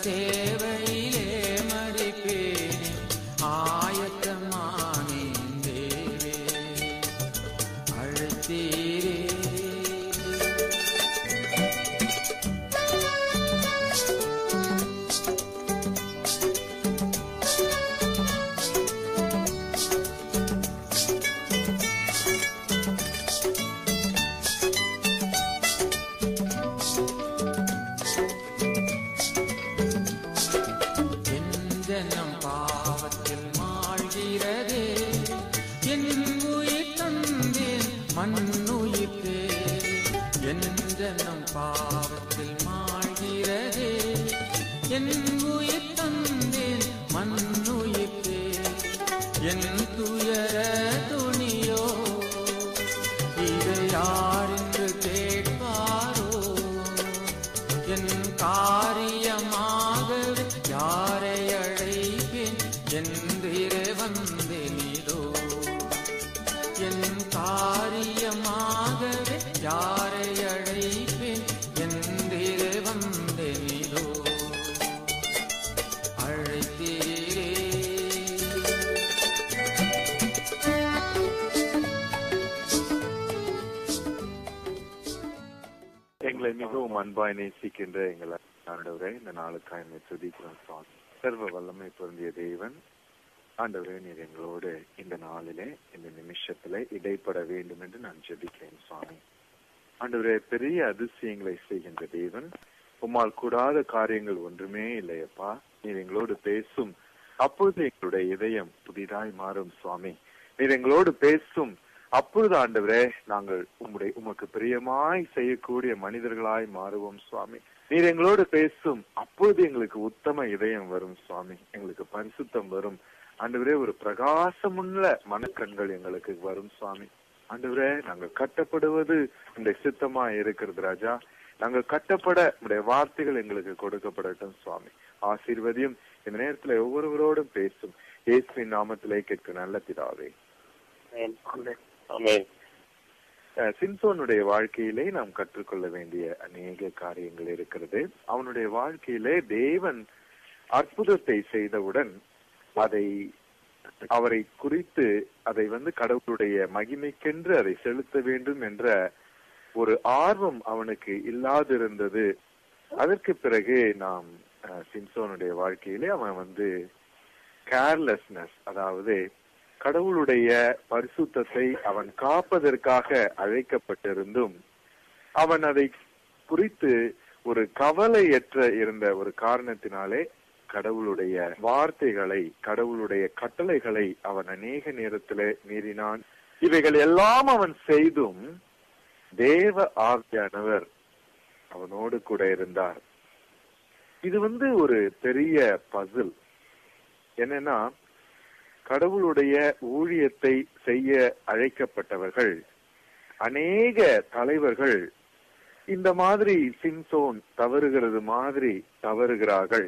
சேவையிலே மறிப்பேனே ஆயத்தமானேன் தேவே அழைத்தீரே என் ஜனம் பாவத்தில் மாழ்கிறதே என் உயிர் தந்தேன் மண்ணுயிர்த்தே என் ஜனம் பாவத்தில் மாழ்கிறதே என் உயிர் தந்தேன் மண்ணுயிர்த்தே என் துயர துணியோ இதை யார் என்று கேட்பாரோ என் காரியமாகவே யாரை அழைப்பேன் என்றிரே வந்தேனிதோ என் காரியமாகவே யாரை அழைப்பேன் என்றிரே வந்தேனிதோ அழைத்தீரே எங்களை மிகவும் அன்பாய் நேசிக்கின்ற எங்களை ஆண்டவரே இந்த நாளுக்காக என்னை துதிக்கிறோம் சுவாமி சர்வ வல்லமை பொருந்திய தேவன் ஆண்டவரே நீர் எங்களோடு இந்த நாளிலே இந்த நிமிஷத்திலே இடைப்பட வேண்டும் என்று நான் ஜெபிக்கிறேன் சுவாமி ஆண்டவரே பெரிய அதிசயங்களை செய்கின்ற தேவன் உம்மால் கூடாத காரியங்கள் ஒன்றுமே இல்லையப்பா நீர் எங்களோடு பேசும் அப்பொழுது எங்களுடைய இதயம் புதிதாய் மாறும் சுவாமி நீர் எங்களோடு பேசும் அப்பொழுது ஆண்டவரே நாங்கள் உம்முடைய உமக்கு பிரியமாய் செய்யக்கூடிய மனிதர்களாய் மாறுவோம் சுவாமி நீர் எங்களோடு பேசும் அப்பொழுது எங்களுக்கு உத்தம இதயம் வரும் சுவாமி எங்களுக்கு பரிசுத்தம் வரும் ஆண்டவரே ஒரு பிரகாசமுள்ள மனக்கண்கள் எங்களுக்கு வரும் சுவாமி ஆண்டவரே நாங்கள் கட்டப்படுவது இந்த சித்தமா இருக்கிறது ராஜா நாங்கள் கட்டப்பட உடைய வார்த்தைகள் எங்களுக்கு கொடுக்கப்படட்டும் சுவாமி ஆசீர்வதியும் இந்த நேரத்துல ஒவ்வொருவரோடும் பேசும் இயேசுவின் நாமத்திலே கேட்க நல்ல பிதாவே ஆமென் அஹ் சிம்சோனுடைய வாழ்க்கையிலே நாம் கற்றுக்கொள்ள வேண்டிய அநேக காரியங்கள் இருக்கிறது அவனுடைய வாழ்க்கையிலே தேவன் அற்புதத்தை செய்தவுடன் அதை அவரை குறித்து அதை வந்து கடவுளுடைய மகிமைக்கென்று அதை செலுத்த வேண்டும் என்ற ஒரு ஆர்வம் அவனுக்கு இல்லாதிருந்தது அதற்கு பிறகு நாம் அஹ், சிம்சோனுடைய வாழ்க்கையிலே அவன் வந்து கேர்லெஸ்னஸ் அதாவது கடவுளுடைய பரிசுத்தத்தை அவன் காப்பதற்காக அழைக்கப்பட்டிருந்தும் அவன் அதை குறித்து ஒரு கவலையற்ற இருந்த ஒரு காரணத்தினாலே கடவுளுடைய வார்த்தைகளை கடவுளுடைய கட்டளைகளை அவன் அநேக நேரத்திலே மீறினான் இவைகள் எல்லாம் அவன் செய்தும் தேவ ஆவியானவர் அவனோடு கூட இருந்தார் இது வந்து ஒரு பெரிய பசில் என்னன்னா கடவுளுடைய ஊழியத்தை செய்ய அழைக்கப்பட்டவர்கள் அநேக தலைவர்கள் இந்த மாதிரி சிம்சோன் தவறுகிறது மாதிரி தவறுகிறார்கள்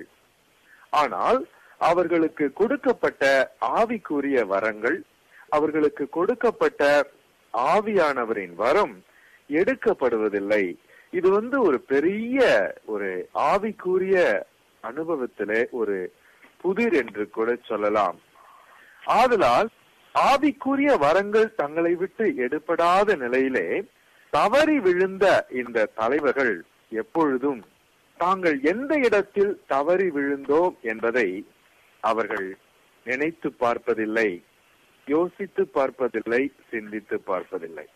ஆனால் அவர்களுக்கு கொடுக்கப்பட்ட ஆவிக்குரிய வரங்கள் அவர்களுக்கு கொடுக்கப்பட்ட ஆவியானவரின் வரம் எடுக்கப்படுவதில்லை இது வந்து ஒரு பெரிய ஒரு ஆவிக்குரிய அனுபவத்திலே ஒரு புதிர் என்று கூட சொல்லலாம் ஆதலால் ஆவிக்குரிய வரங்கள் தங்களை விட்டு எடுபடாத நிலையிலே தவறி விழுந்த இந்த தலைவர்கள் எப்பொழுதும் தாங்கள் எந்த இடத்தில் தவறி விழுந்தோம் என்பதை அவர்கள் நினைத்து பார்ப்பதில்லை யோசித்து பார்ப்பதில்லை சிந்தித்து பார்ப்பதில்லை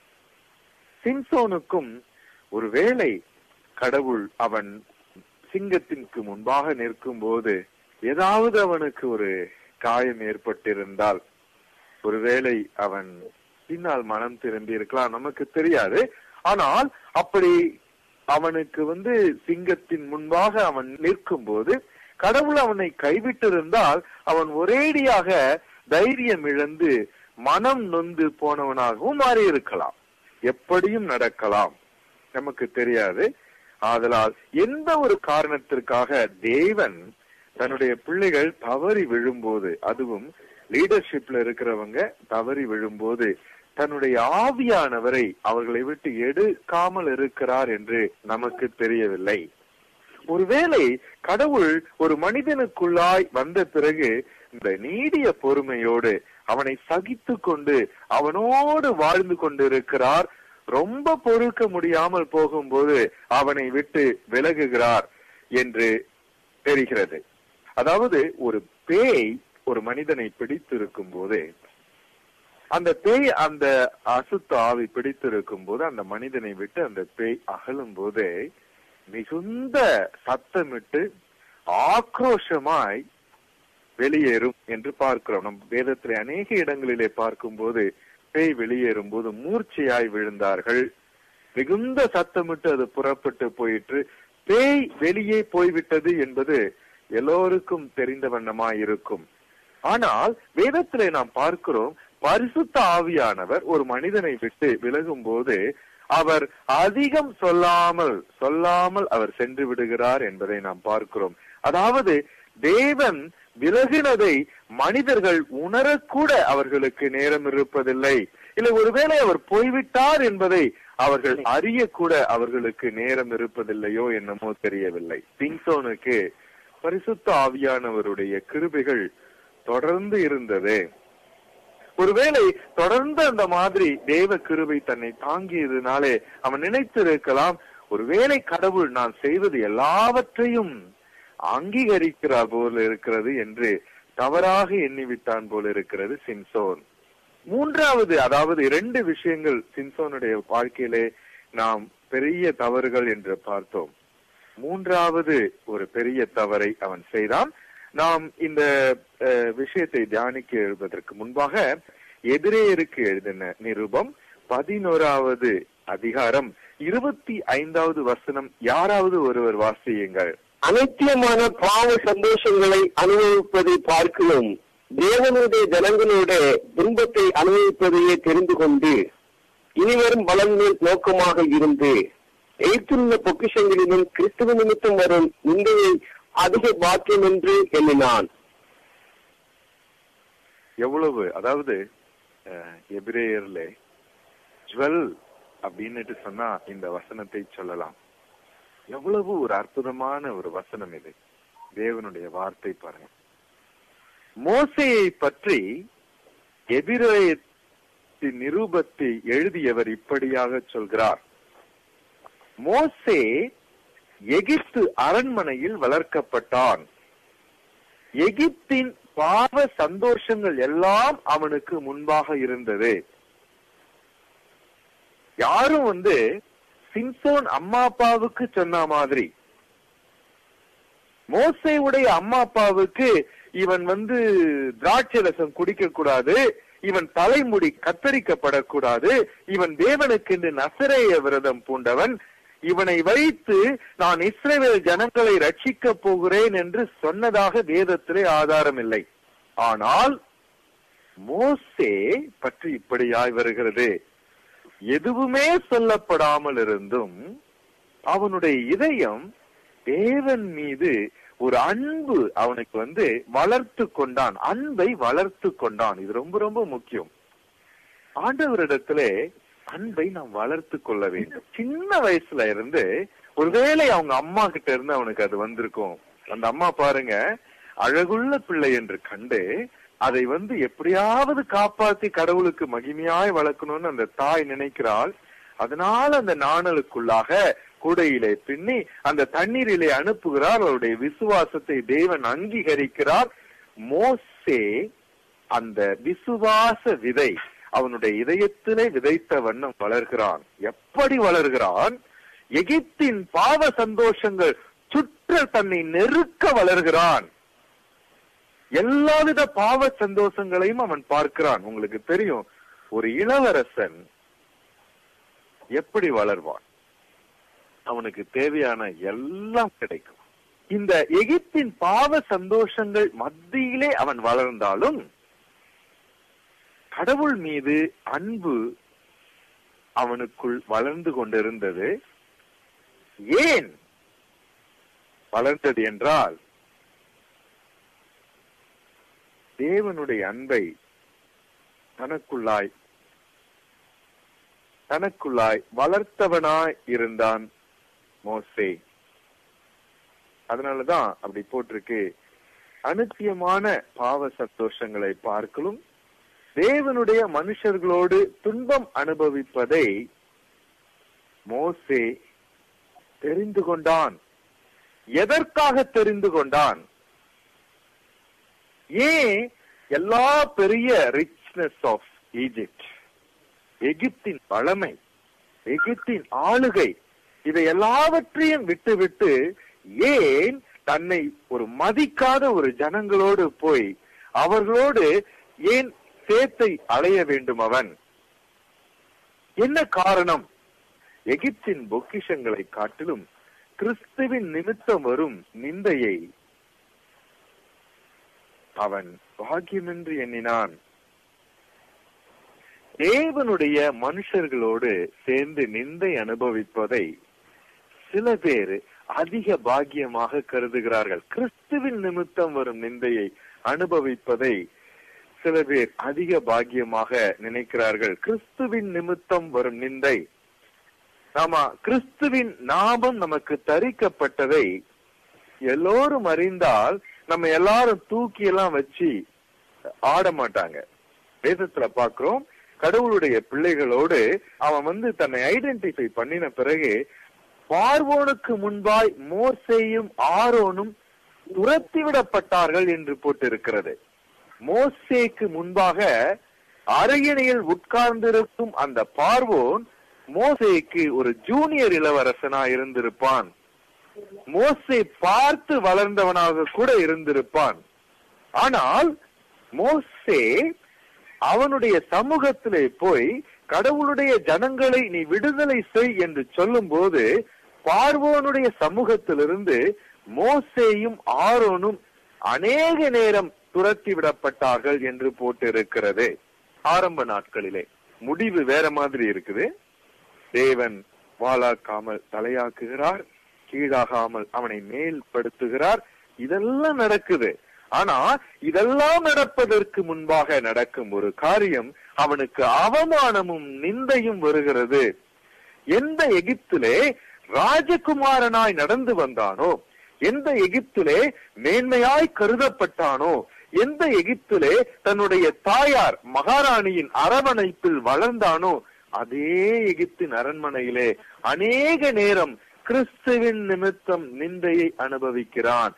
சிம்சோனுக்கும் ஒருவேளை கடவுள் அவன் சிங்கத்திற்கு முன்பாக நிற்கும் போது ஏதாவது அவனுக்கு ஒரு காயம் ஏற்பட்டிருந்தால் ஒருவேளை அவன் பின்னால் மனம் திரும்பி இருக்கலாம் நமக்கு தெரியாது ஆனால் அப்படி அவனுக்கு வந்து சிங்கத்தின் முன்பாக அவன் நிற்கும் போது கடவுள் அவனை கைவிட்டிருந்தால் அவன் ஒரேடியாக தைரியம் இழந்து மனம் நொந்து போனவனாகவும் மாறி இருக்கலாம் எப்படியும் நடக்கலாம் நமக்கு தெரியாது ஆதலால் எந்த ஒரு காரணத்திற்காக தேவன் தன்னுடைய பிள்ளைகள் தவறி விழும்போது அதுவும் லீடர்ஷிப்ல இருக்கிறவங்க தவறி விழும்போது தன்னுடைய ஆவியானவரை அவர்களை விட்டு எடுக்காமல் இருக்கிறார் என்று நமக்கு தெரியவில்லை ஒருவேளை கடவுள் ஒரு மனிதனுக்குள்ளாய் வந்த பிறகு இந்த நீடிய பொறுமையோடு அவனை சகித்து கொண்டு அவனோடு வாழ்ந்து கொண்டிருக்கிறார் ரொம்ப பொறுக்க முடியாமல் போகும்போது அவனை விட்டு விலகுகிறார் என்று தெரிகிறது அதாவது ஒரு பேய் ஒரு மனிதனை பிடித்திருக்கும் போது அந்த பேய் அந்த அசுத்த ஆவி பிடித்திருக்கும் போது அந்த மனிதனை விட்டு அந்த பேய் அகலும் போது மிகுந்த சத்தமிட்டு ஆக்ரோஷமாய் வெளியேறும் என்று பார்க்கிறோம் நம் வேதத்திலே அநேக இடங்களிலே பார்க்கும்போது பேய் வெளியேறும் போது மூர்ச்சையாய் விழுந்தார்கள் மிகுந்த சத்தமிட்டு அது புறப்பட்டு போயிற்று பேய் வெளியே போய்விட்டது என்பது எல்லோருக்கும் தெரிந்த வண்ணமாய் இருக்கும் ஆனால் வேதத்திலே நாம் பார்க்கிறோம் பரிசுத்த ஆவியானவர் ஒரு மனிதனை விட்டு விலகும் போது அவர் அதிகம் சொல்லாமல் சொல்லாமல் அவர் சென்று விடுகிறார் என்பதை நாம் பார்க்கிறோம் அதாவது தேவன் விலகினதை மனிதர்கள் உணரக்கூட அவர்களுக்கு நேரம் இருப்பதில்லை இல்லை ஒருவேளை அவர் போய்விட்டார் என்பதை அவர்கள் அறியக்கூட அவர்களுக்கு நேரம் இருப்பதில்லையோ என்னமோ தெரியவில்லை சிங்சோனுக்கு பரிசுத்த ஆவியானவருடைய கிருபைகள் தொடர்ந்து இருந்தது ஒருவேளை தொடர்ந்து அந்த மாதிரி தேவ கிருபை தன்னை தாங்கியதுனாலே அவன் நினைத்திருக்கலாம் ஒருவேளை கடவுள் நான் செய்வது எல்லாவற்றையும் அங்கீகரிக்கிறார் போல இருக்கிறது என்று தவறாக எண்ணிவிட்டான் போல இருக்கிறது சிம்சோன் மூன்றாவது அதாவது இரண்டு விஷயங்கள் சிம்சோனுடைய வாழ்க்கையிலே நாம் பெரிய தவறுகள் என்று பார்த்தோம் மூன்றாவது ஒரு பெரிய தவறை அவன் செய்தான் நாம் இந்த அஹ், விஷயத்தை தியானிக்க எழுதுவதற்கு முன்பாக எதிரேயருக்கு எழுதின நிருபம் பதினோராவது அதிகாரம் இருபத்தி ஐந்தாவது வசனம் யாராவது ஒருவர் வாசியுங்கள் அனித்தியமான பாவ சந்தோஷங்களை அனுபவிப்பதை பார்க்கிறோம் தேவனுடைய ஜனங்களோட துன்பத்தை அனுபவிப்பதையே தெரிந்து கொண்டு இனிவரும் பலன்கள் நோக்கமாக இருந்து எய்த்துள்ள பொக்கிஷங்களிலும் கிறிஸ்துவ நிமித்தம் வரும் நிந்தையை அதிக பாக்கியம் என்று எண்ணினான் எவ்வளவு அதாவது அஹ், எபிரேயர்ல ஜுவல் அப்படின்னுட்டு சொன்னா இந்த வசனத்தை சொல்லலாம் எவ்வளவு ஒரு அற்புதமான ஒரு வசனம் இது தேவனுடைய வார்த்தை பாருங்க மோசையை பற்றி எபிரேயத்தின் நிரூபத்தை எழுதியவர் இப்படியாக சொல்கிறார் மோசே எகிப்து அரண்மனையில் வளர்க்கப்பட்டான் எகிப்தின் பாவ சந்தோஷங்கள் எல்லாம் அவனுக்கு முன்பாக இருந்தது யாரும் வந்து சிம்சோன் அம்மா அப்பாவுக்கு சொன்ன மாதிரி மோசையுடைய அம்மா அப்பாவுக்கு இவன் வந்து திராட்சை ரசம் குடிக்க கூடாது இவன் தலைமுடி கத்தரிக்கப்படக்கூடாது இவன் தேவனுக்கென்று நசரேய விரதம் பூண்டவன் இவனை வைத்து நான் இஸ்ரவேல் ஜனங்களை ரட்சிக்க போகிறேன் என்று சொன்னதாக வேதத்திலே ஆதாரம் இல்லை ஆனால் மோசே பற்றி இப்படியாய் வருகிறது எதுவுமே சொல்லப்படாமல் இருந்தும் அவனுடைய இதயம் தேவன் மீது ஒரு அன்பு அவனுக்கு வந்து வளர்த்து கொண்டான் அன்பை வளர்த்து கொண்டான் இது ரொம்ப ரொம்ப முக்கியம் ஆண்டவரிடத்திலே அன்பை நாம் வளர்த்து கொள்ள வேண்டும் சின்ன வயசுல இருந்து ஒருவேளை அவங்க அம்மா கிட்ட இருந்து அவனுக்கு அது வந்திருக்கும் அந்த அம்மா பாருங்க அழகுள்ள பிள்ளை என்று கண்டு அதை வந்து எப்படியாவது காப்பாத்தி கடவுளுக்கு மகிமையாய் வளர்க்கணும்னு அந்த தாய் நினைக்கிறாள் அதனால அந்த நாணலுக்குள்ளாக கூடையிலே பின்னி அந்த தண்ணீரிலே அனுப்புகிறார் அவருடைய விசுவாசத்தை தேவன் அங்கீகரிக்கிறார் மோசே அந்த விசுவாச விதை அவனுடைய இதயத்திலே விதைத்த வண்ணம் வளர்கிறான் எப்படி வளர்கிறான் எகிப்தின் பாவ சந்தோஷங்கள் சுற்ற தன்னை நெருக்க வளர்கிறான் எல்லாவித பாவ சந்தோஷங்களையும் அவன் பார்க்கிறான் உங்களுக்கு தெரியும் ஒரு இளவரசன் எப்படி வளர்வான் அவனுக்கு தேவையான எல்லாம் கிடைக்கும் இந்த எகிப்தின் பாவ சந்தோஷங்கள் மத்தியிலே அவன் வளர்ந்தாலும் கடவுள் மீது அன்பு அவனுக்குள் வளர்ந்து கொண்டிருந்தது ஏன் வளர்ந்தது என்றால் தேவனுடைய அன்பை தனக்குள்ளாய் தனக்குள்ளாய் வளர்த்தவனாய் இருந்தான் மோசே அதனாலதான் அப்படி போட்டிருக்கு அனுத்தியமான பாவ சந்தோஷங்களை பார்க்கலும் தேவனுடைய மனுஷர்களோடு துன்பம் அனுபவிப்பதை மோசே தெரிந்து கொண்டான் எதற்காக தெரிந்து கொண்டான் ஏன் எல்லா பெரிய ரிச்னஸ் ஆஃப் ஈஜிப்ட் எகிப்தின் வளமை எகிப்தின் ஆளுகை இதை எல்லாவற்றையும் விட்டுவிட்டு ஏன் தன்னை ஒரு மதிக்காத ஒரு ஜனங்களோடு போய் அவர்களோடு ஏன் சேத்தை அலைய வேண்டும் அவன் என்ன காரணம் எகிப்தின் பொக்கிஷங்களை காட்டிலும் கிறிஸ்துவின் நிமித்தம் வரும் நிந்தையை அவன் பாக்கியமென்று எண்ணினான் தேவனுடைய மனுஷர்களோடு சேர்ந்து நிந்தை அனுபவிப்பதை சில பேர் அதிக பாக்கியமாக கருதுகிறார்கள் கிறிஸ்துவின் நிமித்தம் வரும் நிந்தையை அனுபவிப்பதை சில பேர் அதிக பாக்கியமாக நினைக்கிறார்கள் கிறிஸ்துவின் நிமித்தம் வரும் நிந்தை ஆமா கிறிஸ்துவின் நாமம் நமக்கு தரிக்கப்பட்டதை எல்லோரும் அறிந்தால் நம்ம எல்லாரும் தூக்கி எல்லாம் வச்சு ஆட மாட்டாங்க வேதத்துல பாக்குறோம் கடவுளுடைய பிள்ளைகளோடு அவன் வந்து தன்னை ஐடென்டிஃபை பண்ணின பிறகு பார்வோனுக்கு முன்பாய் மோசேயும் ஆரோனும் துரத்தி விடப்பட்டார்கள் என்று போட்டிருக்கிறது மோசேக்கு முன்பாக அரியணையில் உட்கார்ந்திருக்கும் அந்த பார்வோன் மோசேக்கு ஒரு ஜூனியர் இளவரசனா இருந்திருப்பான் மோசே பார்த்து வளர்ந்தவனாக கூட இருந்திருப்பான் ஆனால் மோசே அவனுடைய சமூகத்திலே போய் கடவுளுடைய ஜனங்களை நீ விடுதலை செய் என்று சொல்லும் போது பார்வோனுடைய சமூகத்திலிருந்து மோசேயும் ஆரோனும் அநேக நேரம் துரத்தி விடப்பட்டார்கள் என்று போட்டிருக்கிறது ஆரம்ப நாட்களிலே முடிவு வேற மாதிரி இருக்குது தேவன் வாளாக்காமல் தலையாக்குகிறார் கீழாகாமல் அவனை மேல்படுத்துகிறார் இதெல்லாம் நடக்குது ஆனா இதெல்லாம் நடப்பதற்கு முன்பாக நடக்கும் ஒரு காரியம் அவனுக்கு அவமானமும் நிந்தையும் வருகிறது எந்த எகிப்திலே ராஜகுமாரனாய் நடந்து வந்தானோ எந்த எகிப்திலே மேன்மையாய் கருதப்பட்டானோ எந்த எகிப்திலே தன்னுடைய தாயார் மகாராணியின் அரவணைப்பில் வளர்ந்தானோ அதே எகிப்தின் அரண்மனையிலே அநேக நேரம் கிறிஸ்துவின் நிமித்தம் நிந்தையை அனுபவிக்கிறான்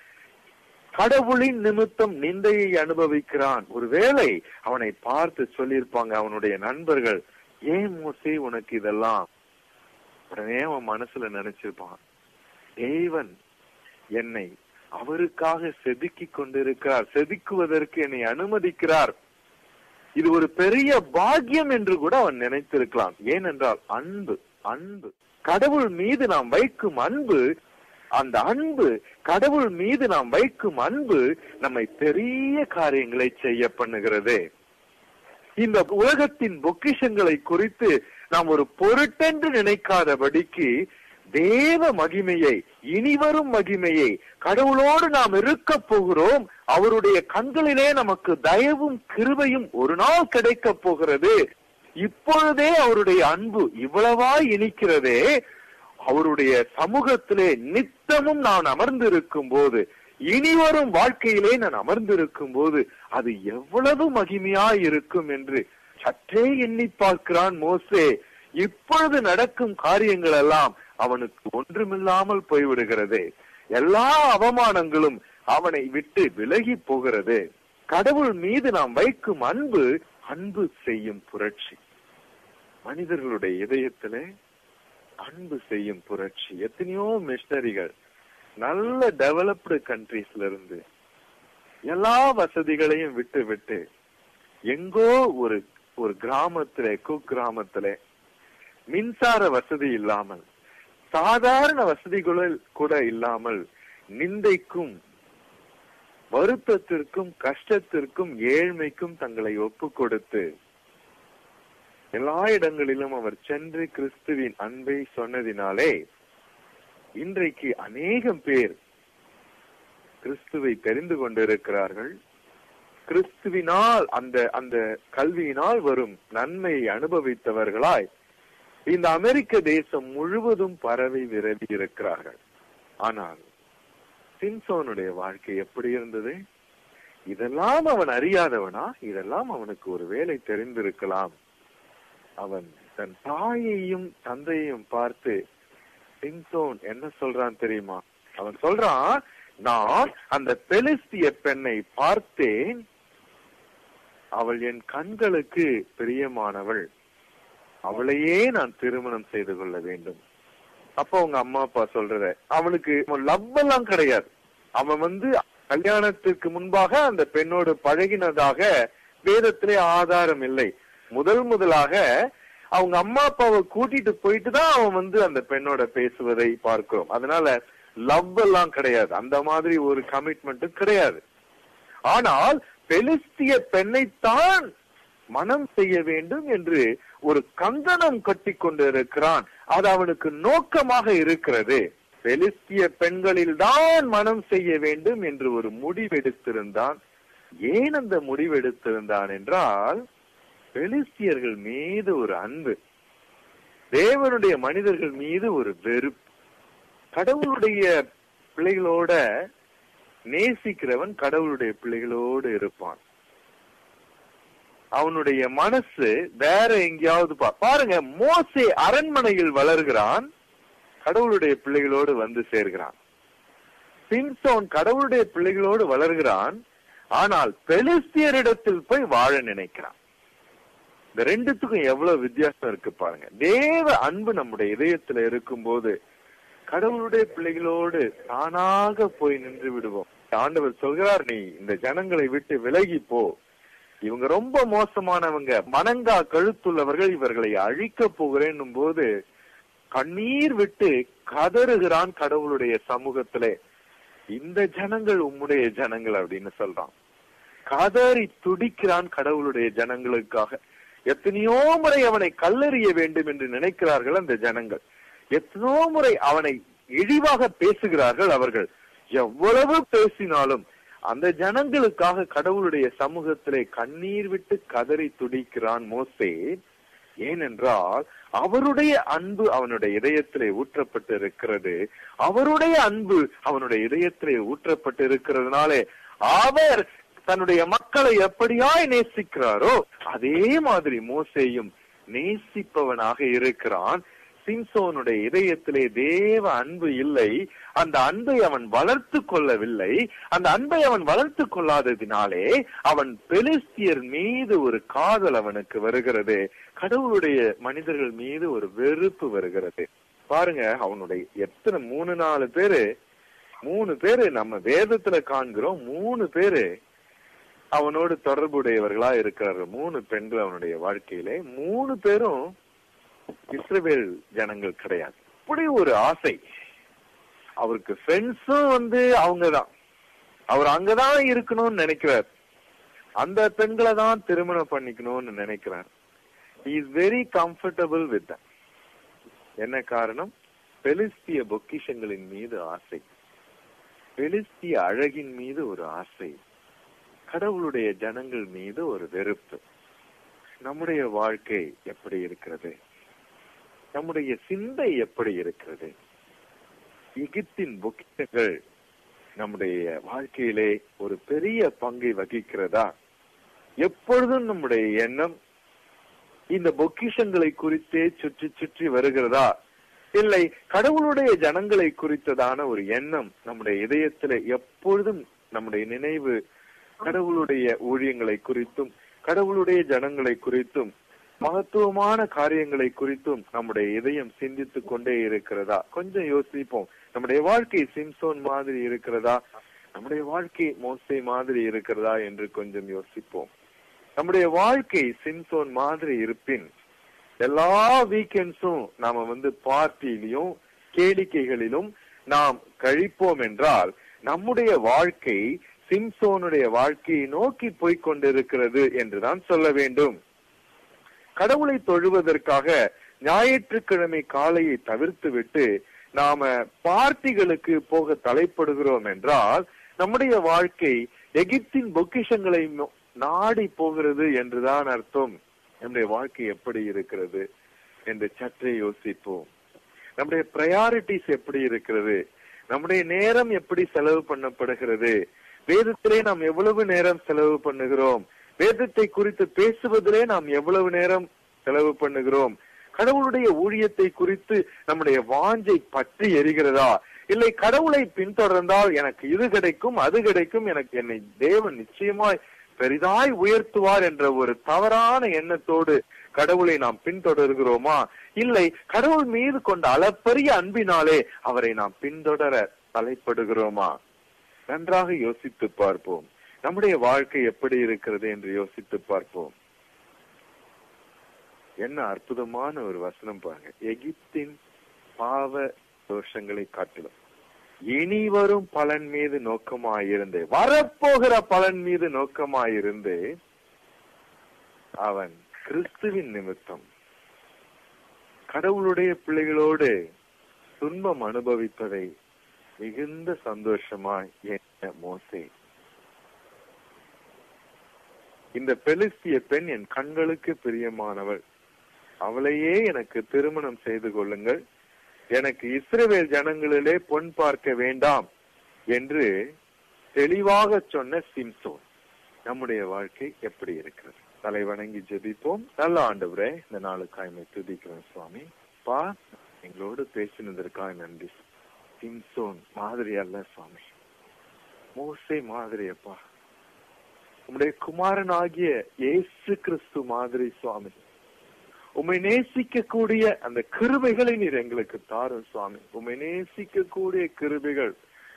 கடவுளின் நிமித்தம் நிந்தையை அனுபவிக்கிறான் ஒருவேளை அவனை பார்த்து சொல்லியிருப்பாங்க அவனுடைய நண்பர்கள் ஏன் மோசே உனக்கு இதெல்லாம் உடனே அவன் மனசுல நினைச்சிருப்பான் தேவன் என்னை அவருக்காக செதுக்கி கொண்டிருக்கிறார் செதுக்குவதற்கு என்னை அனுமதிக்கிறார் இது ஒரு பெரிய பாக்கியம் என்று கூட அவன் நினைத்திருக்கலாம் ஏனென்றால் அன்பு அன்பு கடவுள் மீது நாம் வைக்கும் அன்பு அந்த அன்பு கடவுள் மீது நாம் வைக்கும் அன்பு நம்மை பெரிய காரியங்களை செய்ய பண்ணுகிறது இந்த உலகத்தின் பொக்கிஷங்களை குறித்து நாம் ஒரு பொருட்டென்று நினைக்காதபடிக்கு தேவ மகிமையை இனிவரும் மகிமையை கடவுளோடு நாம் இருக்க போகிறோம் அவருடைய கண்களிலே நமக்கு தயவும் கிருபையும் ஒரு நாள் கிடைக்க போகிறது இப்பொழுதே அவருடைய அன்பு இவ்வளவா இனிக்கிறதே அவருடைய சமூகத்திலே நித்தமும் நான் அமர்ந்திருக்கும் போது இனி வரும் வாழ்க்கையிலே நான் அமர்ந்திருக்கும் போது அது எவ்வளவு மகிமையா இருக்கும் என்று சற்றே எண்ணி பார்க்கிறான் மோசே இப்பொழுது நடக்கும் காரியங்கள் எல்லாம் அவனுக்கு ஒன்றுமில்லாமல் போய்விடுகிறது எல்லா அவமானங்களும் அவனை விட்டு விலகி போகிறது கடவுள் மீது நாம் வைக்கும் அன்பு அன்பு செய்யும் புரட்சி மனிதர்களுடைய இதயத்திலே அன்பு செய்யும் புரட்சி எத்தனையோ மிஷனரிகள் நல்ல டெவலப்டு கண்ட்ரீஸ்ல இருந்து எல்லா வசதிகளையும் விட்டு விட்டு எங்கோ ஒரு ஒரு கிராமத்திலே குக் கிராமத்திலே மின்சார வசதி இல்லாமல் சாதாரண வசதிகளில் கூட இல்லாமல் நிந்தைக்கும் வருத்தத்திற்கும் கஷ்டத்திற்கும் ஏழ்மைக்கும் தங்களை ஒப்பு கொடுத்து எல்லா இடங்களிலும் அவர் சென்று கிறிஸ்துவின் அன்பை சொன்னதினாலே இன்றைக்கு அநேகம் பேர் கிறிஸ்துவை தெரிந்து கொண்டிருக்கிறார்கள் கிறிஸ்துவினால் அந்த அந்த கல்வியினால் வரும் நன்மையை அனுபவித்தவர்களாய் இந்த அமெரிக்க தேசம் முழுவதும் பரவி விரவி இருக்கிறார்கள் ஆனால் சிம்சோனுடைய வாழ்க்கை எப்படி இருந்தது இதெல்லாம் அவன் அறியாதவனா இதெல்லாம் அவனுக்கு ஒரு வேலை தெரிந்திருக்கலாம் அவன் தன் தாயையும் தந்தையையும் பார்த்து சிம்சோன் என்ன சொல்றான் தெரியுமா அவன் சொல்றான் நான் அந்த பெலிஸ்திய பெண்ணை பார்த்தேன் அவள் என் கண்களுக்கு பிரியமானவள் அவளையே நான் திருமணம் செய்து கொள்ள வேண்டும் அப்போ உங்க அம்மா அப்பா சொல்றத அவனுக்கு லவ் எல்லாம் கிடையாது அவன் வந்து கல்யாணத்திற்கு முன்பாக அந்த பெண்ணோடு பழகினதாக வேதத்திலே ஆதாரம் இல்லை முதல் முதலாக அவங்க அம்மா அப்பாவை கூட்டிட்டு போயிட்டு தான் அவன் வந்து அந்த பெண்ணோட பேசுவதை பார்க்கிறோம் அதனால லவ் எல்லாம் கிடையாது அந்த மாதிரி ஒரு கமிட்மெண்ட்டும் கிடையாது ஆனால் பெலிஸ்திய பெண்ணைத்தான் மனம் செய்ய வேண்டும் என்று ஒரு கங்கணம் கட்டி கொண்டிருக்கிறான் அது அவனுக்கு நோக்கமாக இருக்கிறது பெலிஸ்திய பெண்களில் தான் மனம் செய்ய வேண்டும் என்று ஒரு முடிவெடுத்திருந்தான் ஏன் அந்த முடிவெடுத்திருந்தான் என்றால் பெலிஸ்தியர்கள் மீது ஒரு அன்பு தேவனுடைய மனிதர்கள் மீது ஒரு வெறுப்பு கடவுளுடைய பிள்ளைகளோட நேசிக்கிறவன் கடவுளுடைய பிள்ளைகளோடு இருப்பான் அவனுடைய மனசு வேற எங்கேயாவது பா பாருங்க மோசே அரண்மனையில் வளர்கிறான் கடவுளுடைய பிள்ளைகளோடு வந்து சேர்கிறான் சிம்சோன் கடவுளுடைய பிள்ளைகளோடு வளர்கிறான் ஆனால் பெலிஸ்தியரிடத்தில் போய் வாழ நினைக்கிறான் இந்த ரெண்டுத்துக்கும் எவ்வளவு வித்தியாசம் இருக்கு பாருங்க தேவ அன்பு நம்முடைய இதயத்துல இருக்கும்போது கடவுளுடைய பிள்ளைகளோடு தானாக போய் நின்று விடுவோம் ஆண்டவர் சொல்கிறார் நீ இந்த ஜனங்களை விட்டு விலகி போ இவங்க ரொம்ப மோசமானவங்க மனங்கா கழுத்துள்ளவர்கள் இவர்களை அழிக்க போகிறேன்னும் போது கண்ணீர் விட்டு கதறுகிறான் கடவுளுடைய சமூகத்திலே இந்த ஜனங்கள் உம்முடைய ஜனங்கள் அப்படின்னு சொல்றான் கதறி துடிக்கிறான் கடவுளுடைய ஜனங்களுக்காக எத்தனையோ முறை அவனை கல்லறிய வேண்டும் என்று நினைக்கிறார்கள் அந்த ஜனங்கள் எத்தனையோ முறை அவனை இழிவாக பேசுகிறார்கள் அவர்கள் எவ்வளவு பேசினாலும் அந்த ஜனங்களுக்காக கடவுளுடைய சமூகத்திலே கண்ணீர் விட்டு கதறி துடிக்கிறான் மோசே ஏனென்றால் அவருடைய அன்பு அவனுடைய இதயத்திலே ஊற்றப்பட்டு இருக்கிறது அவருடைய அன்பு அவனுடைய இதயத்திலே ஊற்றப்பட்டு இருக்கிறதுனாலே அவர் தன்னுடைய மக்களை எப்படியாய் நேசிக்கிறாரோ அதே மாதிரி மோசேயும் நேசிப்பவனாக இருக்கிறான் சிம்சோனுடைய இதயத்திலே தேவ அன்பு இல்லை அந்த அன்பை அவன் வளர்த்து கொள்ளவில்லை அந்த அன்பை அவன் வளர்த்து கொள்ளாததினாலே அவன் பெலிஸ்தியர் மீது ஒரு காதல் அவனுக்கு வருகிறது கடவுளுடைய மனிதர்கள் மீது ஒரு வெறுப்பு வருகிறது பாருங்க அவனுடைய எத்தனை மூணு நாலு பேரு மூணு பேரு நம்ம வேதத்துல காண்கிறோம் மூணு பேரு அவனோடு தொடர்புடையவர்களா இருக்கிறார்கள் மூணு பெண்கள் அவனுடைய வாழ்க்கையிலே மூணு பேரும் இஸ்ரவேல் ஜனங்கள் கிடையாது இப்படி ஒரு ஆசை அவருக்கு ஃப்ரெண்ட்ஸும் வந்து அவங்கதான் அவர் அங்கதான் இருக்கணும்னு நினைக்கிறார் அந்த பெண்களை தான் திருமணம் பண்ணிக்கணும்னு நினைக்கிறார் இஸ் வெரி கம்ஃபர்டபுள் வித் என்ன காரணம் பெலிஸ்திய பொக்கிஷங்களின் மீது ஆசை பெலிஸ்திய அழகின் மீது ஒரு ஆசை கடவுளுடைய ஜனங்கள் மீது ஒரு வெறுப்பு நம்முடைய வாழ்க்கை எப்படி இருக்கிறது நம்முடைய சிந்தை எப்படி இருக்கிறது எகிப்தின் பொக்கிஷங்கள் நம்முடைய வாழ்க்கையிலே ஒரு பெரிய பங்கை வகிக்கிறதா எப்பொழுதும் நம்முடைய எண்ணம் இந்த பொக்கிஷங்களை குறித்தே சுற்றி சுற்றி வருகிறதா இல்லை கடவுளுடைய ஜனங்களை குறித்ததான ஒரு எண்ணம் நம்முடைய இதயத்துல எப்பொழுதும் நம்முடைய நினைவு கடவுளுடைய ஊழியங்களை குறித்தும் கடவுளுடைய ஜனங்களை குறித்தும் மகத்துவமான காரியங்களை குறித்தும் நம்முடைய இதயம் சிந்தித்துக் கொண்டே இருக்கிறதா கொஞ்சம் யோசிப்போம் நம்முடைய வாழ்க்கை சிம்சோன் மாதிரி இருக்கிறதா நம்முடைய வாழ்க்கை மோசை மாதிரி இருக்கிறதா என்று கொஞ்சம் யோசிப்போம் நம்முடைய வாழ்க்கை சிம்சோன் மாதிரி இருப்பின் எல்லா வீக்கெண்ட்ஸும் நாம வந்து பார்ட்டியிலும் கேளிக்கைகளிலும் நாம் கழிப்போம் என்றால் நம்முடைய வாழ்க்கை சிம்சோனுடைய வாழ்க்கையை நோக்கி போய்க் கொண்டிருக்கிறது என்றுதான் சொல்ல வேண்டும் கடவுளை தொழுவதற்காக ஞாயிற்றுக்கிழமை காலையை தவிர்த்து விட்டு நாம பார்ட்டிகளுக்கு போக தலைப்படுகிறோம் என்றால் நம்முடைய வாழ்க்கை எகிப்தின் பொக்கிஷங்களை நோ- நாடி போகிறது என்றுதான் அர்த்தம் நம்முடைய வாழ்க்கை எப்படி இருக்கிறது என்று சற்றே யோசிப்போம் நம்முடைய ப்ரையாரிட்டிஸ் எப்படி இருக்கிறது நம்முடைய நேரம் எப்படி செலவு பண்ணப்படுகிறது வேதத்திலே நாம் எவ்வளவு நேரம் செலவு பண்ணுகிறோம் வேதத்தை குறித்து பேசுவதிலே நாம் எவ்வளவு நேரம் செலவு பண்ணுகிறோம் கடவுளுடைய ஊழியத்தை குறித்து நம்முடைய வாஞ்சை பற்றி எரிகிறதா இல்லை கடவுளை பின்தொடர்ந்தால் எனக்கு இது கிடைக்கும் அது கிடைக்கும் எனக்கு என்னை தேவன் நிச்சயமாய் பெரிதாய் உயர்த்துவார் என்ற ஒரு தவறான எண்ணத்தோடு கடவுளை நாம் பின்தொடர்கிறோமா இல்லை கடவுள் மீது கொண்ட அளப்பரிய அன்பினாலே அவரை நாம் பின்தொடர தலைப்படுகிறோமா நன்றாக யோசித்து பார்ப்போம் நம்முடைய வாழ்க்கை எப்படி இருக்கிறது என்று யோசித்து பார்ப்போம் என்ன அற்புதமான ஒரு வசனம் பாருங்க எகிப்தின் பாவ தோஷங்களை காட்டிலும் இனி வரும் பலன் மீது நோக்கமாயிருந்து வரப்போகிற பலன் மீது நோக்கமாயிருந்து அவன் கிறிஸ்துவின் நிமித்தம் கடவுளுடைய பிள்ளைகளோடு துன்பம் அனுபவிப்பதை மிகுந்த சந்தோஷமாய் எண்ண மோசே இந்த பெலிஸ்திய பெண் என் கண்களுக்கு பிரியமானவள் அவளையே எனக்கு திருமணம் செய்து கொள்ளுங்கள் எனக்கு இஸ்ரவேல் ஜனங்களிலே பொன் பார்க்க வேண்டாம் என்று தெளிவாக சொன்ன சிம்சோன் நம்முடைய வாழ்க்கை எப்படி இருக்கிறது தலை வணங்கி ஜெபிப்போம் நல்ல ஆண்டவரே இந்த நாளுக்காய்மை துதிக்கிறோம் சுவாமி பா எங்களோடு பேசினதற்காக நன்றி சிம்சோன் மாதிரி அல்ல சுவாமி மோசே மாதிரி அப்பா உம்முடைய குமாரன் ஆகிய இயேசு கிறிஸ்து மாதிரி சுவாமி உம்மை நேசிக்க கூடிய அந்த கிருபைகளை நீர் எங்களுக்கு தாரும் சுவாமி உம்மை நேசிக்க கூடிய கிருபைகள்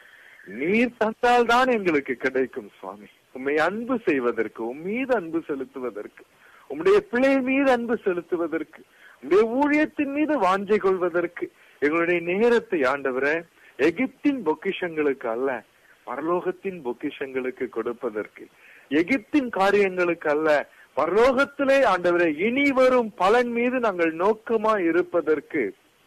நீர் தந்தால் தான் எங்களுக்கு கிடைக்கும் சுவாமி உம்மை அன்பு செய்வதற்கு உம் மீது அன்பு செலுத்துவதற்கு உம்முடைய பிள்ளை மீது அன்பு செலுத்துவதற்கு உம்முடைய ஊழியத்தின் மீது வாஞ்சை கொள்வதற்கு எங்களுடைய நேரத்தை ஆண்டவர எகிப்தின் பொக்கிஷங்களுக்கு அல்ல பரலோகத்தின் பொக்கிஷங்களுக்கு கொடுப்பதற்கு எகிப்தின் காரியங்களுக்கு அல்ல பரலோகத்திலே ஆண்டவரே இனி வரும் பலன் மீது நாங்கள் நோக்கமா இருப்பதற்கு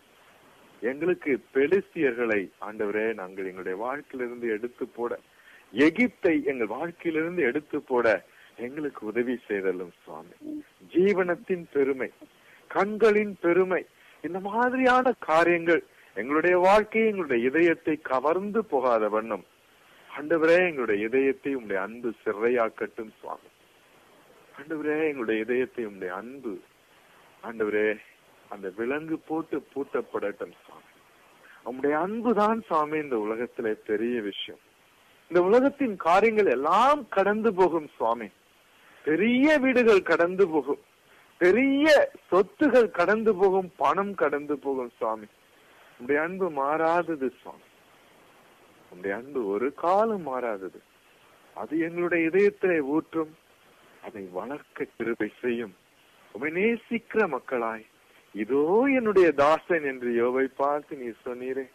எங்களுக்கு பெலிஸ்தியர்களை ஆண்டவரே நாங்கள் எங்களுடைய வாழ்க்கையிலிருந்து எடுத்து போட எகிப்தை எங்கள் வாழ்க்கையிலிருந்து எடுத்து போட எங்களுக்கு உதவி செய்தலும் சுவாமி ஜீவனத்தின் பெருமை கண்களின் பெருமை இந்த மாதிரியான காரியங்கள் எங்களுடைய வாழ்க்கையை எங்களுடைய இதயத்தை கவர்ந்து போகாத வண்ணம் ஆண்டவரே எங்களுடைய இதயத்தை உங்களுடைய அன்பு சிறையாக்கட்டும் சுவாமி ஆண்டவரே எங்களுடைய இதயத்தை உங்களுடைய அன்பு ஆண்டவரே அந்த விலங்கு போட்டு பூட்டப்படட்டும் சுவாமி உங்களுடைய அன்பு தான் சுவாமி இந்த உலகத்திலே பெரிய விஷயம் இந்த உலகத்தின் காரியங்கள் எல்லாம் கடந்து போகும் சுவாமி பெரிய வீடுகள் கடந்து போகும் பெரிய சொத்துகள் கடந்து போகும் பணம் கடந்து போகும் சுவாமி உங்களுடைய அன்பு மாறாதது சுவாமி உங்களுடைய அன்பு ஒரு காலம் மாறாதது அது எங்களுடைய இதயத்திலே ஊற்றும் அதை வளர்க்க கிருபை செய்யும் உமை நேசிக்கிற மக்களாய் இதோ என்னுடைய தாசன் என்று யோவை பார்த்து நீ சொன்னீரே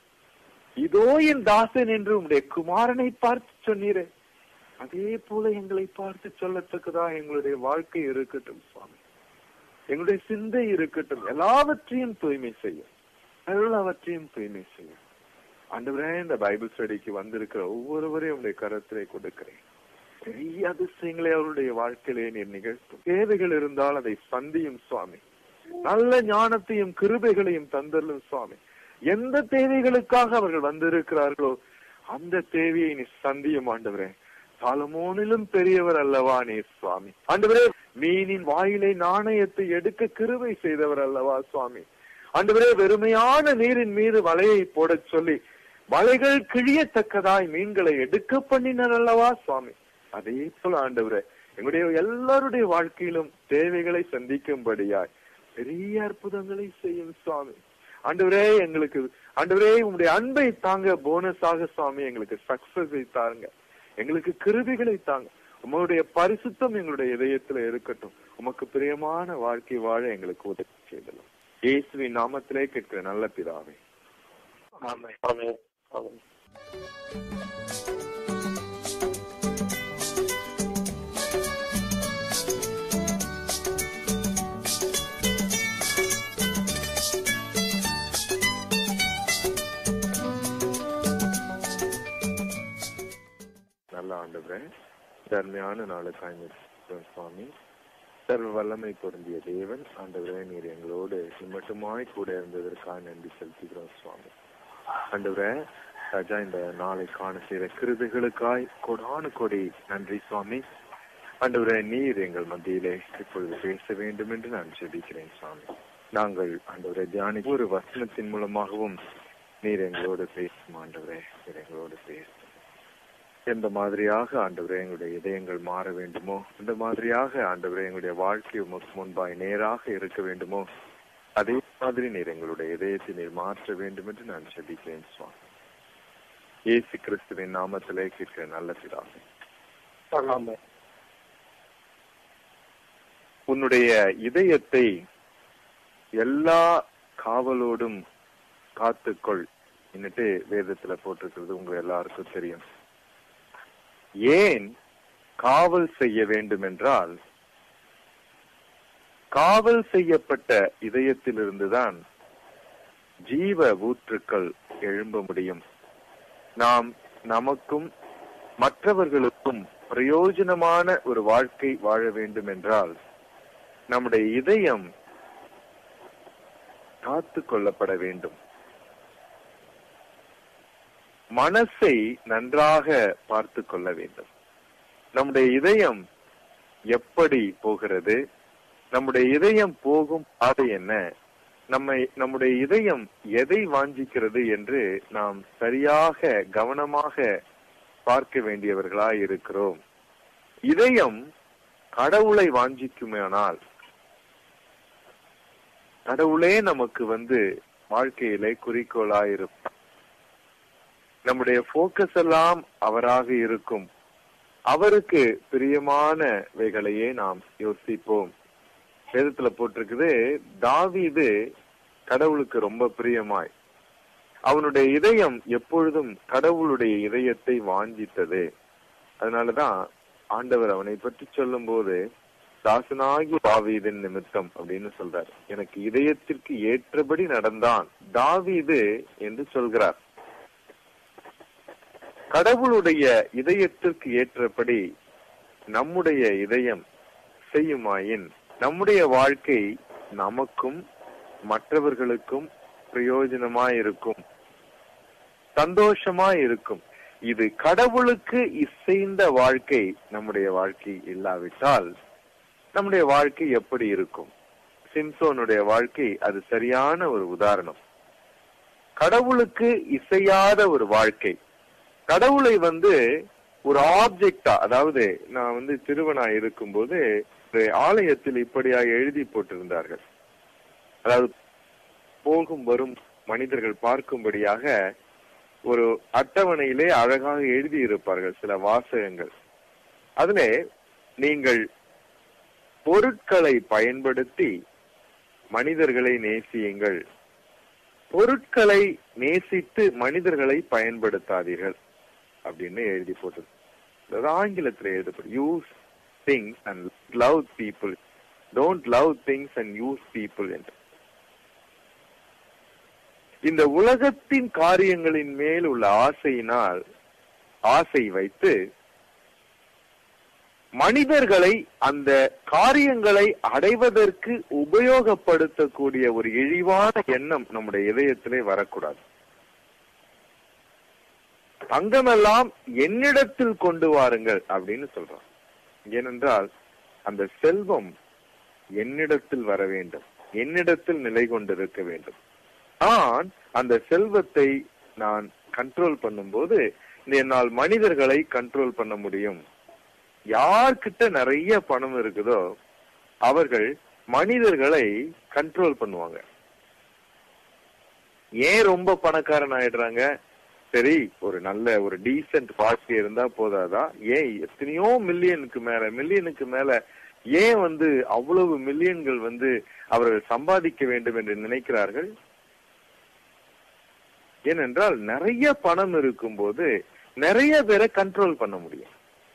இதோ என் தாசன் என்று உம்முடைய குமாரனை பார்த்து சொன்னீரே அதே போல எங்களை பார்த்து சொல்லத்தக்கதா எங்களுடைய வாழ்க்கை இருக்கட்டும் சுவாமி எங்களுடைய சிந்தை இருக்கட்டும் எல்லாவற்றையும் தூய்மை செய்யும் எல்லாவற்றையும் தூய்மை செய்யும் ஆண்டவரே இந்த பைபிள் ஸ்டடிக்கு வந்திருக்கிற ஒவ்வொருவரையும் உடைய கரத்திலே கொடுக்கிறேன் பெரிய அதிசயங்களை அவருடைய வாழ்க்கையிலே நீர் நிகழ்த்தும் தேவைகள் இருந்தால் அதை சந்தியும் சுவாமி நல்ல ஞானத்தையும் கிருபைகளையும் தந்தரலும் சுவாமி எந்த தேவைகளுக்காக அவர்கள் வந்திருக்கிறார்களோ அந்த தேவையை நீ சந்தியும் ஆண்டவரே சாலமோனிலும் பெரியவர் அல்லவா நீ சுவாமி ஆண்டவரே மீனின் வாயிலை நாணயத்தை எடுக்க கிருபை செய்தவர் அல்லவா சுவாமி ஆண்டவரே வெறுமையான நீரின் மீது வலையை போடச் சொல்லி வலைகள் கிழியத்தக்கதாய் மீன்களை எடுக்க பண்ணினர் அல்லவா சுவாமி அதே போல ஆண்டவரே எங்களுடைய எல்லாருடைய வாழ்க்கையிலும் தேவைகளை சந்திக்கும்படியாய் பெரிய அற்புதங்களை செய்யும் சுவாமி ஆண்டவரே எங்களுக்கு ஆண்டவரே உங்களுடைய அன்பை தாங்க போனஸாக சுவாமி எங்களுக்கு சக்சஸை தாருங்க எங்களுக்கு கிருபிகளை தாங்க உங்களுடைய பரிசுத்தம் எங்களுடைய இதயத்துல இருக்கட்டும் உமக்கு பிரியமான வாழ்க்கை வாழ எங்களுக்கு உதவி செய்தலாம் இயேசுவின் நாமத்திலே கேட்கிற நல்ல பிதாவே ஆமென் ஆமென் ஆமென் நல்ல ஆண்டவரே தர்மையான நாளுக்காய் நிற்கிறோம் சுவாமி சர்வ வல்லமை பொருந்திய தேவன் ஆண்டவரே நீர் எங்களோடு மட்டுமாய் கூட இருந்ததற்காக நன்றி செலுத்துகிறோம் சுவாமி ஆண்டவரே ராஜா இந்த நாளை காண செய்த கிருதுகளுக்காய் கொடானு கொடி நன்றி சுவாமி ஆண்டவரே நீர் எங்கள் மத்தியிலே இப்பொழுது பேச வேண்டும் என்று நான் ஜெபிக்கிறேன் சுவாமி நாங்கள் ஆண்டவரை தியானி ஒரு வசனத்தின் மூலமாகவும் நீர் எங்களோடு பேசும் ஆண்டவரே நீர் எங்களோடு பேசும் எந்த மாதிரியாக ஆண்டவரே எங்களுடைய இதயங்கள் மாற வேண்டுமோ அந்த மாதிரியாக ஆண்டவரே எங்களுடைய வாழ்க்கை உமக்கு முன்பாய் நேராக இருக்க வேண்டுமோ அதே மாதிரி நீர் எங்களுடைய இதயத்தை நீர் மாற்ற வேண்டும் என்று நான் ஜெபிக்கிறேன் சுவாமி இயேசு கிறிஸ்துவின் நாமத்திலே கேட்கிற நல்ல பிதாவே ஆமே உன்னுடைய இதயத்தை எல்லா காவலோடும் காத்துக்கொள் என்னட்டு வேதத்துல போட்டிருக்கிறது உங்க எல்லாருக்கும் தெரியும் ஏன் காவல் செய்ய வேண்டும் என்றால் காவல் செய்யப்பட்ட இதயத்திலிருந்துதான் ஜீவ ஊற்றுக்கள் எழும்ப முடியும் நாம் நமக்கும் மற்றவர்களுக்கும் பிரயோஜனமான ஒரு வாழ்க்கை வாழ வேண்டும் என்றால் நம்முடைய இதயம் காத்து கொள்ளப்பட வேண்டும் மனசை நன்றாக பார்த்து கொள்ள வேண்டும் நம்முடைய இதயம் எப்படி போகிறது நம்முடைய இதயம் போகும் பாதை என்ன நம்மை நம்முடைய இதயம் எதை வாஞ்சிக்கிறது என்று நாம் சரியாக கவனமாக பார்க்க வேண்டியவர்களாய் இருக்கிறோம் இதயம் கடவுளை வாஞ்சிக்குமானால் கடவுளே நமக்கு வந்து வாழ்க்கையிலே குறிக்கோளாய் இருப்பார் நம்முடைய போக்கஸ் எல்லாம் அவராக இருக்கும் அவருக்கு பிரியமானவைகளையே நாம் யோசிப்போம் வேதத்துல போட்டிருக்குது தாவீது கடவுளுக்கு ரொம்ப பிரியமாய் அவனுடைய இதயம் எப்பொழுதும் கடவுளுடைய இதயத்தை வாஞ்சித்தது அதனாலதான் ஆண்டவர் அவனை பற்றி சொல்லும் போது தாசனாகி தாவீதின் நிமித்தம் அப்படின்னு சொல்றார் எனக்கு இதயத்திற்கு ஏற்றபடி நடந்தான் தாவீது என்று சொல்கிறார் கடவுளுடைய இதயத்திற்கு ஏற்றபடி நம்முடைய இதயம் செய்யுமாயின் நம்முடைய வாழ்க்கை நமக்கும் மற்றவர்களுக்கும் பிரயோஜனமாயிருக்கும் சந்தோஷமாயிருக்கும் இது கடவுளுக்கு இசைந்த வாழ்க்கை நம்முடைய வாழ்க்கை இல்லாவிட்டால் நம்முடைய வாழ்க்கை எப்படி இருக்கும் சிம்சோனுடைய வாழ்க்கை அது சரியான ஒரு உதாரணம் கடவுளுக்கு இசையாத ஒரு வாழ்க்கை கடவுளை வந்து ஒரு ஆப்ஜெக்டா அதாவது நான் வந்து திருவனா இருக்கும்போது ஒரு ஆலயத்தில் இப்படியா எழுதி போட்டிருந்தார்கள் அதாவது போகும் வரும் மனிதர்கள் பார்க்கும்படியாக ஒரு அட்டவணையிலே அழகாக எழுதி இருப்பார்கள் சில வாசகங்கள் அதுல நீங்கள் பொருட்களை பயன்படுத்தி மனிதர்களை நேசியுங்கள் பொருட்களை நேசித்து மனிதர்களை பயன்படுத்தாதீர்கள் அப்படின்னு எழுதி போட்டது அதாவது ஆங்கிலத்தில் எழுதப்படும் use things and love people don't love things and use people என்று இந்த உலகத்தின் காரியங்களின் மேல் உள்ள ஆசையினால் ஆசை வைத்து மனிதர்களை அந்த காரியங்களை அடைவதற்கு உபயோகப்படுத்தக்கூடிய ஒரு இழிவான எண்ணம் நம்முடைய இதயத்திலே வரக்கூடாது தங்கமெல்லாம் என்னிடத்தில் கொண்டு வாருங்கள் அப்படின்னு சொல்றான் ஏனென்றால் அந்த செல்வம் என்னிடத்தில் வர வேண்டும் என்னிடத்தில் நிலை கொண்டிருக்க வேண்டும் நான் அந்த செல்வத்தை நான் கண்ட்ரோல் பண்ணும்போது என்னால் மனிதர்களை கண்ட்ரோல் பண்ண முடியும் யார்கிட்ட நிறைய பணம் இருக்குதோ அவர்கள் மனிதர்களை கண்ட்ரோல் பண்ணுவாங்க ஏன் ரொம்ப பணக்காரன் ஆயிடுறாங்க சரி ஒரு நல்ல ஒரு டீசென்ட் வாழ்க்கை இருந்தா போதாதா ஏன் எத்தனையோ மில்லியனுக்கு மேல மில்லியனுக்கு மேல ஏன் வந்து அவ்வளவு மில்லியன்கள் வந்து அவர்கள் சம்பாதிக்க வேண்டும் என்று நினைக்கிறார்கள் ஏனென்றால் நிறைய பணம் இருக்கும்போது நிறைய பேரை கண்ட்ரோல் பண்ண முடியும்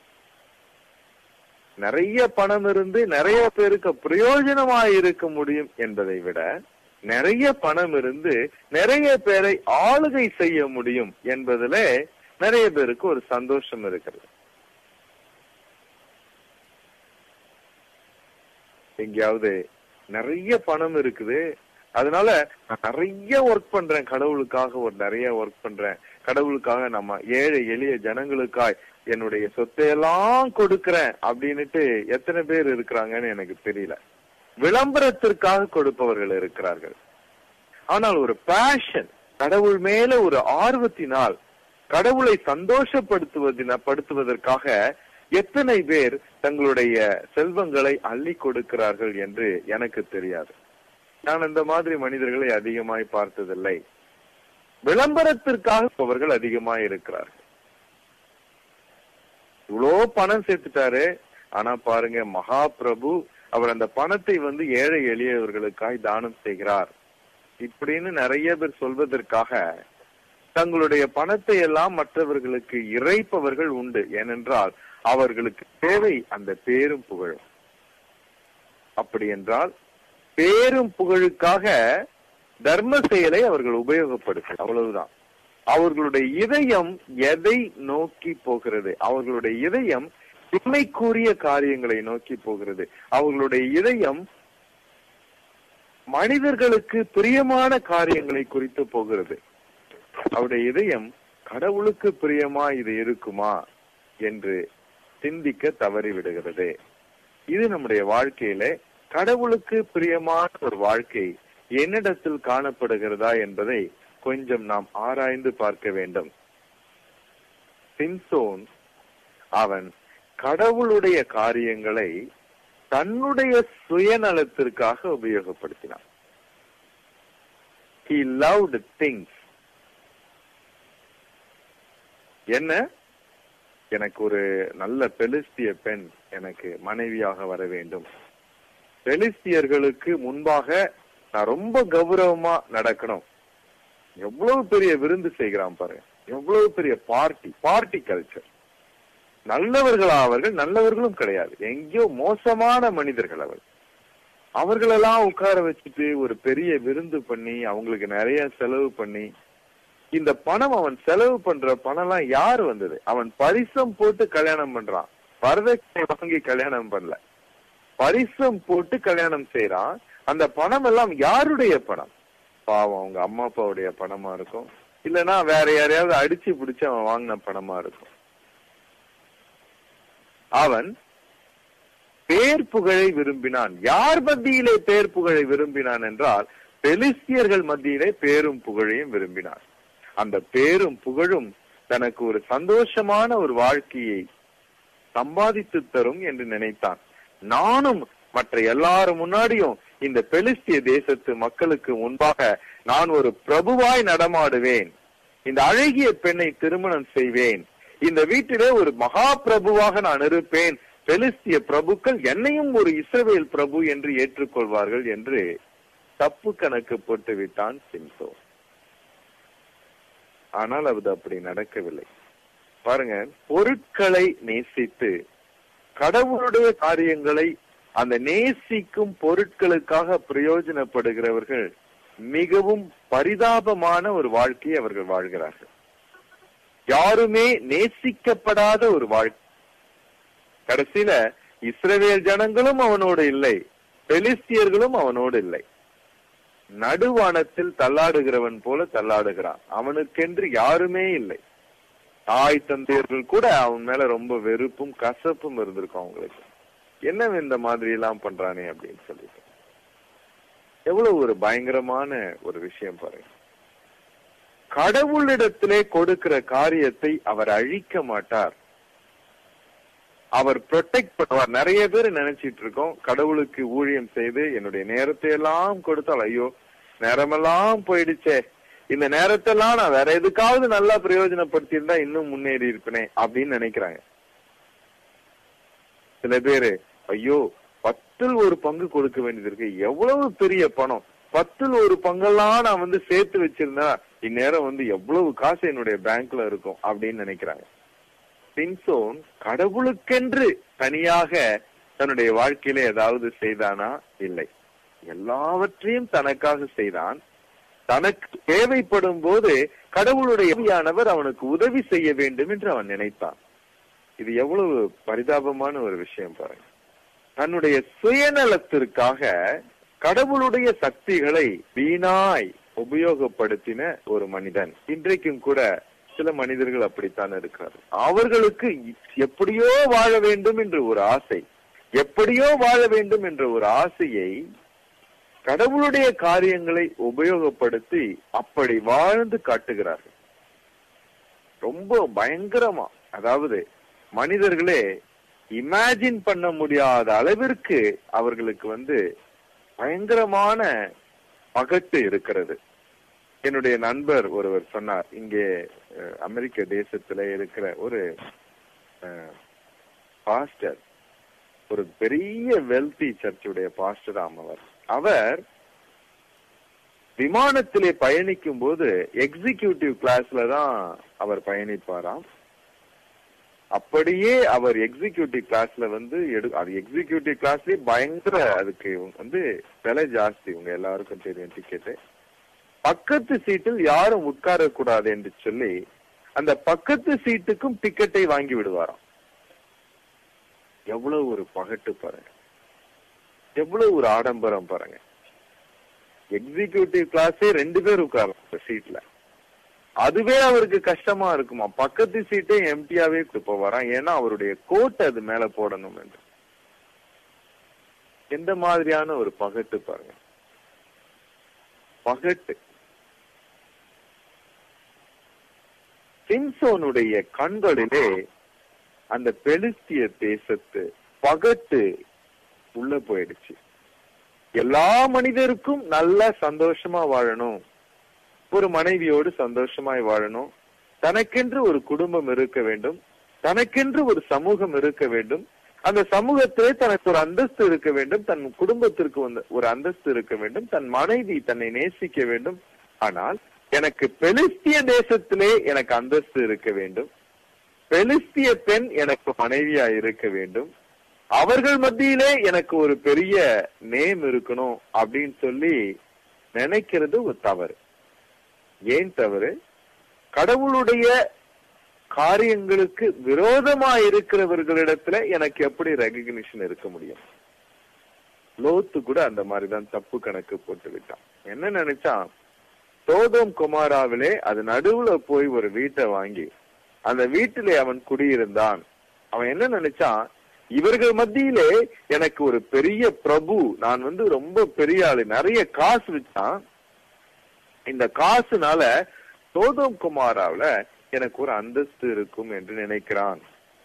நிறைய பணம் இருந்து நிறைய பேருக்கு பிரயோஜனமா இருக்க முடியும் என்பதை விட நிறைய பணம் இருந்து நிறைய பேரை ஆளுகை செய்ய முடியும் என்பதுல நிறைய பேருக்கு ஒரு சந்தோஷம் இருக்கிறது எங்கேயாவது நிறைய பணம் இருக்குது அதனால நான் நிறைய ஒர்க் பண்றேன் கடவுளுக்காக ஒரு நிறைய ஒர்க் பண்றேன் கடவுளுக்காக நம்ம ஏழை எளிய ஜனங்களுக்காய் என்னுடைய சொத்தையெல்லாம் கொடுக்கிறேன் அப்படின்னுட்டு எத்தனை பேர் இருக்கிறாங்கன்னு எனக்கு தெரியல விளம்பரத்திற்காக கொடுப்பவர்கள் இருக்கிறார்கள் ஆனால் ஒரு பேஷன் கடவுள் மேல ஒரு ஆர்வத்தினால் கடவுளை சந்தோஷப்படுத்துவதின படுத்துவதற்காக எத்தனை பேர் தங்களுடைய செல்வங்களை அள்ளி கொடுக்கிறார்கள் என்று எனக்கு தெரியாது நான் இந்த மாதிரி மனிதர்களை அதிகமாய் பார்த்ததில்லை விளம்பரத்திற்காக அவர்கள் அதிகமாய் இருக்கிறார்கள் இவ்வளோ பணம் சேர்த்துட்டாரு ஆனா பாருங்க மகா பிரபு அவர் அந்த பணத்தை வந்து ஏழை எளியவர்களுக்காய் தானம் செய்கிறார் இப்படின்னு நிறைய பேர் சொல்வதற்காக தங்களுடைய பணத்தை எல்லாம் மற்றவர்களுக்கு இறைப்பவர்கள் உண்டு ஏனென்றால் அவர்களுக்கு தேவை அந்த பேரும் புகழும் அப்படி என்றால் பேரும் புகழுக்காக தர்ம செயலை அவர்கள் உபயோகப்படுத்த அவ்வளவுதான் அவர்களுடைய இதயம் எதை நோக்கி போகிறது அவர்களுடைய இதயம் உண்மைக்குரிய காரியங்களை நோக்கி போகிறது அவர்களுடைய இதயம் மனிதர்களுக்கு பிரியமான காரியங்களை குறித்து போகிறது அவருடைய இதயம் கடவுளுக்கு பிரியமா இது இருக்குமா என்று சிந்திக்க தவறிவிடுகிறது இது நம்முடைய வாழ்க்கையில கடவுளுக்கு பிரியமான ஒரு வாழ்க்கை என்னிடத்தில் காணப்படுகிறதா என்பதை கொஞ்சம் நாம் ஆராய்ந்து பார்க்க வேண்டும் சிம்சோன் அவன் கடவுளுடைய காரியங்களை தன்னுடைய சுயநலத்திற்காக உபயோகப்படுத்தினான் he loved things என்ன எனக்கு ஒரு நல்ல பெலிஸ்திய பெண் எனக்கு மனைவியாக வர வேண்டும் பெலிஸ்தியர்களுக்கு முன்பாக நான் ரொம்ப கௌரவமா நடக்கணும் எவ்வளவு பெரிய விருந்து செய்கிறான் பாருங்க எவ்வளவு பெரிய பார்ட்டி பார்ட்டி கல்ச்சர் நல்லவர்களா அவர்கள் நல்லவர்களும் கிடையாது எங்கேயோ மோசமான மனிதர்கள் அவர் அவர்களெல்லாம் உட்கார வச்சுட்டு ஒரு பெரிய விருந்து பண்ணி அவங்களுக்கு நிறைய செலவு பண்ணி இந்த பணம் அவன் செலவு பண்ற பணம் எல்லாம் யாரு வந்தது அவன் பரிசம் போட்டு கல்யாணம் பண்றான் வரதட்சணை வாங்கி கல்யாணம் பண்ணல பரிசம் போட்டு கல்யாணம் செய்யறான் அந்த பணம் எல்லாம் யாருடைய பணம் பாவம் அவங்க அம்மா அப்பாவுடைய பணமா இருக்கும் இல்லனா வேற யாரையாவது அடிச்சு பிடிச்சு அவன் வாங்கின பணமா இருக்கும் அவன் பேர் புகழை விரும்பினான் யார் மத்தியிலே பேர் புகழை விரும்பினான் என்றால் பெலிஸ்தியர்கள் மத்தியிலே பேரும் புகழையும் விரும்பினான் அந்த பேரும் புகழும் தனக்கு ஒரு சந்தோஷமான ஒரு வாழ்க்கையை சம்பாதித்து தரும் என்று நினைத்தான் நானும் மற்ற எல்லாரும் முன்னாடியும் இந்த பெலிஸ்திய தேசத்து மக்களுக்கு முன்பாக நான் ஒரு பிரபுவாய் நடமாடுவேன் இந்த அழகிய பெண்ணை திருமணம் செய்வேன் இந்த வீட்டிலே ஒரு மகா பிரபுவாக நான் இருப்பேன் பெலிஸ்திய பிரபுக்கள் என்னையும் ஒரு இஸ்ரவேல் பிரபு என்று ஏற்றுக்கொள்வார்கள் என்று தப்பு கணக்கு போட்டு விட்டான் சிம்சோ ஆனால் அது அப்படி நடக்கவில்லை பாருங்க பொருட்களை நேசித்து கடவுளுடைய காரியங்களை அந்த நேசிக்கும் பொருட்களுக்காக பிரயோஜனப்படுகிறவர்கள் மிகவும் பரிதாபமான ஒரு வாழ்க்கையை அவர்கள் வாழ்கிறார்கள் யாருமே நேசிக்கப்படாத ஒரு வாழ்க்கை கடைசியில இஸ்ரவேல் ஜனங்களும் அவனோடு இல்லை பெலிஸ்தியர்களும் அவனோடு இல்லை நடுவானத்தில் தள்ளாடுகிறவன் போல தள்ளாடுகிறான் அவனுக்கென்று யாருமே இல்லை தாய் தந்தையர்கள் கூட அவன் மேல ரொம்ப வெறுப்பும் கசப்பும் இருந்திருக்கும் அவங்களுக்கு என்ன இந்த மாதிரி எல்லாம் பண்றானே அப்படின்னு சொல்லிட்டு எவ்வளவு ஒரு பயங்கரமான ஒரு விஷயம் பாருங்க கடவுளிடத்திலே கொடுக்கிற காரியத்தை அவர் அழிக்க மாட்டார் அவர் ப்ரொடெக்ட் பண்ணுவார் நிறைய பேர் நினைச்சிட்டு இருக்கோம் கடவுளுக்கு ஊழியம் செய்து என்னுடைய நேரத்தை எல்லாம் கொடுத்தால் ஐயோ நேரமெல்லாம் போயிடுச்சே இந்த நேரத்தெல்லாம் நான் வேற எதுக்காவது நல்லா பிரயோஜனப்படுத்தி இருந்தா இன்னும் முன்னேறி இருப்பேனே அப்படின்னு நினைக்கிறாங்க சில பேரு ஐயோ பத்தில் ஒரு பங்கு கொடுக்க வேண்டியது இருக்கு எவ்வளவு பெரிய பணம் பத்தில் ஒரு பங்கெல்லாம் நான் வந்து சேர்த்து வச்சிருந்தா இந்நேரம் வந்து எவ்வளவு காசு என்னுடைய பேங்க்ல இருக்கும் அப்படின்னு நினைக்கிறாங்க சிம்சோன் கடவுளுக்கென்று தனியாக தன்னுடைய வாழ்க்கையில ஏதாவது செய்தானா இல்லை எல்லாவற்றையும் தனக்காக செய்தான் தனக்கு தேவைப்படும் போது கடவுளுடைய உதவியானவர் அவனுக்கு உதவி செய்ய வேண்டும் என்று அவன் நினைத்தான் இது எவ்வளவு பரிதாபமான ஒரு விஷயம் பாருங்க தன்னுடைய சுயநலத்திற்காக கடவுளுடைய சக்திகளை வீணாய் உபயோகப்படுத்தின ஒரு மனிதன் இன்றைக்கும் கூட சில மனிதர்கள் அப்படித்தான் இருக்கிறார்கள் அவர்களுக்கு எப்படியோ வாழ வேண்டும் என்ற ஒரு ஆசை எப்படியோ வாழ வேண்டும் என்ற ஒரு ஆசையை கடவுளுடைய காரியங்களை உபயோகப்படுத்தி அப்படி வாழ்ந்து காட்டுகிறார்கள் ரொம்ப பயங்கரமா அதாவது மனிதர்களே இமேஜின் பண்ண முடியாத அளவிற்கு அவர்களுக்கு வந்து பயங்கரமான பகட்டு இருக்கிறது என்னுடைய நண்பர் ஒருவர் சொன்னார் இங்கே அஹ், அமெரிக்க தேசத்துல இருக்கிற ஒரு பாஸ்டர் ஒரு பெரிய வெல்தி சர்ச்சுடைய பாஸ்டர் அவர் அவர் விமானத்திலே பயணிக்கும் போது எக்ஸிகியூட்டிவ் கிளாஸ்ல தான் அவர் பயணிப்பாராம் அப்படியே அவர் எக்ஸிகியூட்டிவ் கிளாஸ்ல வந்து எடு அது எக்ஸிகியூட்டிவ் கிளாஸ்லயே பயங்கர அதுக்கு வந்து விலை ஜாஸ்தி உங்க எல்லாருக்கும் தெரியும் டிக்கெட்டு பக்கத்து சீட்டில் யாரும் உட்கார கூடாது என்று சொல்லி அந்த பக்கத்து சீட்டுக்கும் டிக்கெட்டை வாங்கி விடுவாராம் எவ்வளவு ஒரு பகட்டு பாருங்க எவ்வளவு ஒரு ஆடம்பரம் பாருங்க எக்ஸிகியூட்டிவ் கிளாஸே ரெண்டு பேர் உட்காரலாம் சீட்ல அதுவே அவருக்கு கஷ்டமா இருக்குமா பக்கத்து சீட்டே எம்டியாவே போவாராம் ஏன்னா அவருடைய கோட் அது மேல போடணும் என்று எந்த மாதிரியான ஒரு பகட்டு பாருங்க பகட்டு சிம்சோனுடைய கண்களிலே அந்த பெலிஸ்திய தேசத்து பகட்டு உள்ள போயிடுச்சு எல்லா மனிதருக்கும் நல்லா சந்தோஷமா வாழணும் ஒரு மனைவியோடு சந்தோஷமாய் வாழணும் தனக்கென்று ஒரு குடும்பம் இருக்க வேண்டும் தனக்கென்று ஒரு சமூகம் இருக்க வேண்டும் அந்த சமூகத்திலே தனக்கு ஒரு அந்தஸ்து இருக்க வேண்டும் தன் குடும்பத்திற்கு வந்து ஒரு அந்தஸ்து இருக்க வேண்டும் தன் மனைவி தன்னை நேசிக்க வேண்டும் ஆனால் எனக்கு பெலிஸ்திய தேசத்திலே எனக்கு அந்தஸ்து இருக்க வேண்டும் பெலிஸ்திய பெண் எனக்கு மனைவியா இருக்க வேண்டும் அவர்கள் மத்தியிலே எனக்கு ஒரு பெரிய நேம் இருக்கணும் அப்படின்னு சொல்லி நினைக்கிறது ஒரு தவறு ஏன் தவறு கடவுளுடைய காரியங்களுக்கு விரோதமா இருக்கிறவர்களிடத்துல எனக்கு எப்படி ரெகக்னிஷன் இருக்க முடியும் லோத்து கூட அந்த மாதிரிதான் தப்பு கணக்கு போட்டு விட்டான் என்ன நினைச்சான் சோதோம் குமாராவிலே அது நடுவுல போய் ஒரு வீட்டை வாங்கி அந்த வீட்டிலே அவன் குடியிருந்தான் அவன் என்ன நினைச்சான் இவர்கள் மத்தியிலே எனக்கு ஒரு பெரிய பிரபு நான் வந்து ரொம்ப பெரிய ஆளு நிறைய காசு வச்சான் இந்த காசுனால சோதோம் குமாராவுல எனக்கு ஒரு அந்தஸ்து இருக்கும் என்று நினைக்கிறான்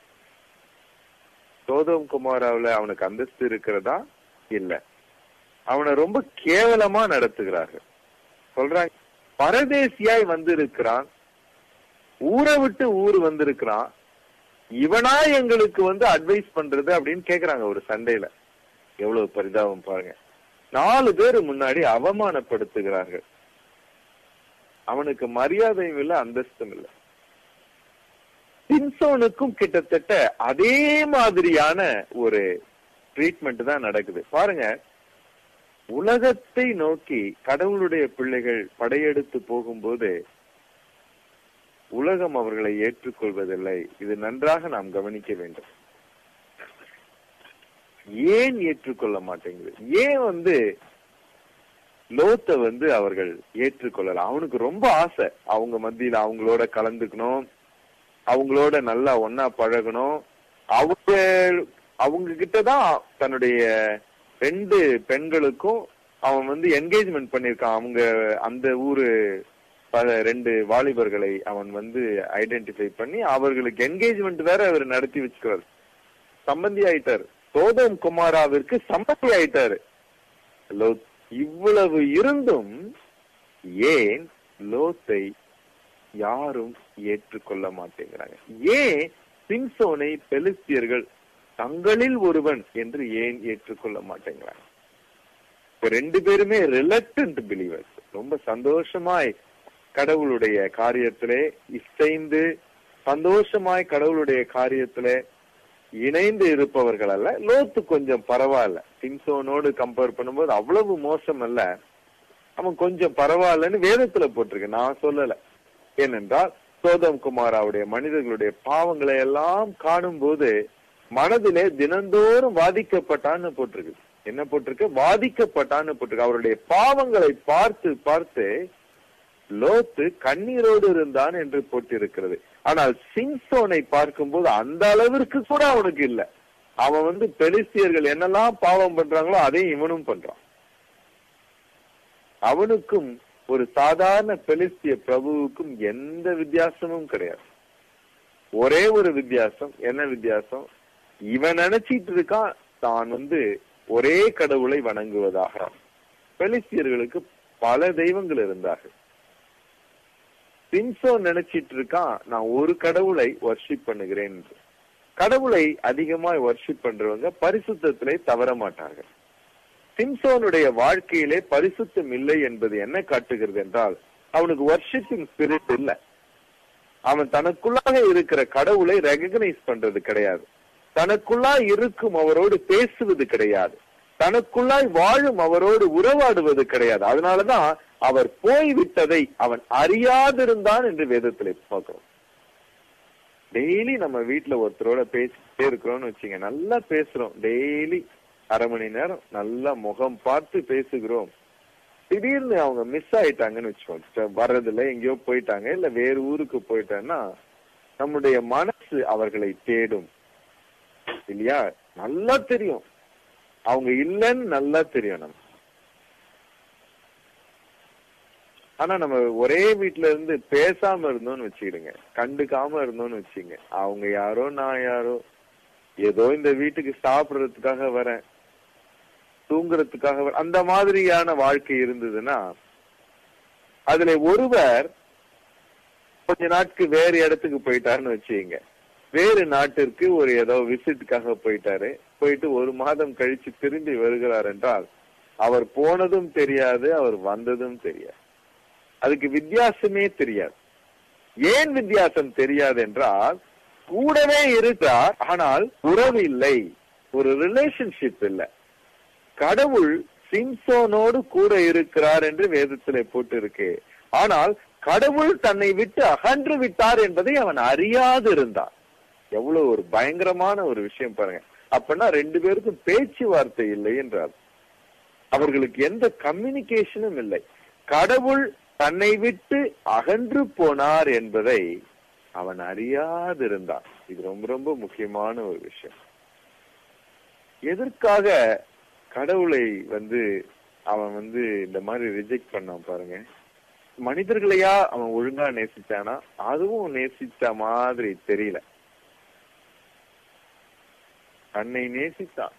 சோதோம் குமாராவுல அவனுக்கு அந்தஸ்து இருக்கிறதா இல்ல அவனை ரொம்ப கேவலமா நடத்துகிறார்கள் சொல்றாங்க பரதேசியாய் வந்திருக்கிறான் ஊரை விட்டு ஊர் வந்திருக்கிறான் இவனா எங்களுக்கு வந்து அட்வைஸ் பண்றது அப்படின்னு கேக்குறாங்க ஒரு சண்டையில எவ்வளவு பரிதாபம் பாருங்க நாலு பேர் முன்னாடி அவமானப்படுத்துகிறார்கள் அவனுக்கு மரியாதையும் இல்லை அந்தஸ்தும் இல்லை சிம்சோனுக்கும் கிட்டத்தட்ட அதே மாதிரியான ஒரு ட்ரீட்மெண்ட் தான் நடக்குது பாருங்க உலகத்தை நோக்கி கடவுளுடைய பிள்ளைகள் படையெடுத்து போகும்போது உலகம் அவர்களை ஏற்றுக்கொள்வதில்லை இது நன்றாக நாம் கவனிக்க வேண்டும் ஏன் ஏற்றுக்கொள்ள மாட்டேங்குது ஏன் வந்து லோத்தை வந்து அவர்கள் ஏற்றுக்கொள்ளல அவனுக்கு ரொம்ப ஆசை அவங்க மத்தியில அவங்களோட கலந்துக்கணும் அவங்களோட நல்லா ஒன்னா பழகணும் அவங்க அவங்க கிட்டதான் தன்னுடைய ரெண்டு பெண்களுக்கும் அவன் வந்து என்கேஜ்மெண்ட் பண்ணிருக்கான் அவங்க அந்த ஊரு பல ரெண்டு வாலிபர்களை அவன் வந்து ஐடென்டிஃபை பண்ணி அவர்களுக்கு என்கேஜ்மெண்ட் வேற அவர் நடத்தி வச்சுக்கிறார் சம்பந்தி ஆயிட்டார் சோதம் குமாராவிற்கு சம்பந்தி ஆயிட்டாரு லோத் இவ்வளவு இருந்தும் ஏன் லோத்தை யாரும் ஏற்றுக்கொள்ள மாட்டேங்கிறாங்க ஏன் சிம்சோனை பெலிஸ்தியர்கள் தங்களில் ஒருவன் என்று ஏன் ஏற்றுக்கொள்ள மாட்டேங்கிறாங்க இப்ப ரெண்டு பேருமே ரிலக்டன்ட் பிலீவர்ஸ் ரொம்ப சந்தோஷமாய் கடவுளுடைய காரியத்திலே இசைந்து சந்தோஷமாய் கடவுளுடைய காரியத்திலே இணைந்து இருப்பவர்கள் அல்ல லோத்து கொஞ்சம் பரவாயில்ல சிம்சோனோடு கம்பேர் பண்ணும்போது அவ்வளவு மோசம் அல்ல அவன் கொஞ்சம் பரவாயில்லன்னு வேதத்துல போட்டிருக்கு நான் சொல்லல ஏனென்றால் சோதம் குமாராவுடைய மனிதர்களுடைய பாவங்களை எல்லாம் காணும் போது மனதிலே தினந்தோறும் வாதிக்கப்பட்டான்னு போட்டிருக்கு என்ன போட்டிருக்கு வாதிக்கப்பட்டான்னு போட்டிருக்கு அவருடைய பாவங்களை பார்த்து பார்த்து லோத்து கண்ணீரோடு இருந்தான் என்று போட்டிருக்கிறது ஆனால் சிம்சோனை பார்க்கும்போது அந்த அளவிற்கு கூட அவனுக்கு இல்ல அவன் வந்து பெலிஸ்தியர்கள் என்னெல்லாம் பாவம் பண்றாங்களோ அதையும் இவனும் பண்றான் அவனுக்கும் ஒரு சாதாரண பெலிஸ்திய பிரபுவுக்கும் எந்த வித்தியாசமும் கிடையாது ஒரே ஒரு வித்தியாசம் என்ன வித்தியாசம் இவன் நினைச்சிட்டு இருக்கான் தான் வந்து ஒரே கடவுளை வணங்குவதாக பெலிஸ்தியர்களுக்கு பல தெய்வங்கள் இருந்தார்கள் சிம்சோ நினைச்சிட்டு இருக்கான் நான் ஒரு கடவுளை வர்ஷிப் பண்ணுகிறேன் என்று. கடவுளை அதிகமாய் வர்ஷிப் பண்றவங்க பரிசுத்தத்திலே தவற மாட்டார்கள் சிம்சோனுடைய வாழ்க்கையிலே பரிசுத்தம் இல்லை என்பது என்ன காட்டுகிறது என்றால் அவனுக்கு வர்ஷிப்பிங் ஸ்பிரிட் இல்லை அவன் தனக்குள்ளாக இருக்கிற கடவுளை ரெகக்னைஸ் பண்றது கிடையாது தனக்குள்ளாய் இருக்கும் அவரோடு பேசுவது கிடையாது தனக்குள்ளாய் வாழும் அவரோடு உறவாடுவது கிடையாது அதனாலதான் அவர் போய்விட்டதை அவன் அறியாதிருந்தான் என்று வேதத்திலே பார்க்கிறோம் டெய்லி நம்ம வீட்டுல ஒருத்தரோட பேசிட்டே இருக்கிறோம்னு வச்சுங்க நல்லா பேசுறோம் டெய்லி அரை மணி நேரம் நல்லா முகம் பார்த்து பேசுகிறோம் திடீர்னு அவங்க மிஸ் ஆயிட்டாங்கன்னு வச்சுக்கோங்க வர்றதுல எங்கேயோ போயிட்டாங்க இல்ல வேறு ஊருக்கு போயிட்டாங்கன்னா நம்முடைய மனசு அவர்களை தேடும் இல்லையா நல்லா தெரியும் அவங்க இல்லைன்னு நல்லா தெரியும் நம்ம ஆனா நம்ம ஒரே வீட்ல இருந்து பேசாம இருந்தோம்னு வச்சுக்கிடுங்க கண்டுக்காம இருந்தோம்னு வச்சுங்க அவங்க யாரோ நான் யாரோ ஏதோ இந்த வீட்டுக்கு சாப்பிடுறதுக்காக வரேன் தூங்குறதுக்காக வரேன் அந்த மாதிரியான வாழ்க்கை இருந்ததுன்னா அதுல ஒருவர் கொஞ்ச நாட்கு வேறு இடத்துக்கு போயிட்டாருன்னு வச்சுங்க வேறு நாட்டிற்கு ஒரு ஏதோ விசிட்டுக்காக போயிட்டாரு போயிட்டு ஒரு மாதம் கழிச்சு திரும்பி வருகிறார் என்றால் அவர் போனதும் தெரியாது அவர் வந்ததும் தெரியாது அதுக்கு வித்தியாசமே தெரியாது ஏன் வித்தியாசம் தெரியாது என்றால் கூடவே இருக்கிறார் ஆனால் உறவு இல்லை ஒரு ரிலேஷன்ஷிப் இல்லை கடவுள் சிம்சோனோடு கூட இருக்கிறார் என்று வேதத்திலே போட்டு இருக்கு ஆனால் கடவுள் தன்னை விட்டு அகன்று விட்டார் என்பதை அவன் அறியாது இருந்தான் எவ்வளவு ஒரு பயங்கரமான ஒரு விஷயம் பாருங்க அப்படின்னா ரெண்டு பேருக்கும் பேச்சுவார்த்தை இல்லை என்றார் அவர்களுக்கு எந்த கம்யூனிகேஷனும் இல்லை கடவுள் தன்னை விட்டு அகன்று போனார் என்பதை அவன் அறியாதிருந்தான் இது ரொம்ப ரொம்ப முக்கியமான ஒரு விஷயம் எதற்காக கடவுளை வந்து அவன் வந்து இந்த மாதிரி ரிஜெக்ட் பண்ணான் பாருங்க மனிதர்களையா அவன் ஒழுங்கா நேசிச்சானா அதுவும் நேசிச்ச மாதிரி தெரியல தன்னை நேசித்தான்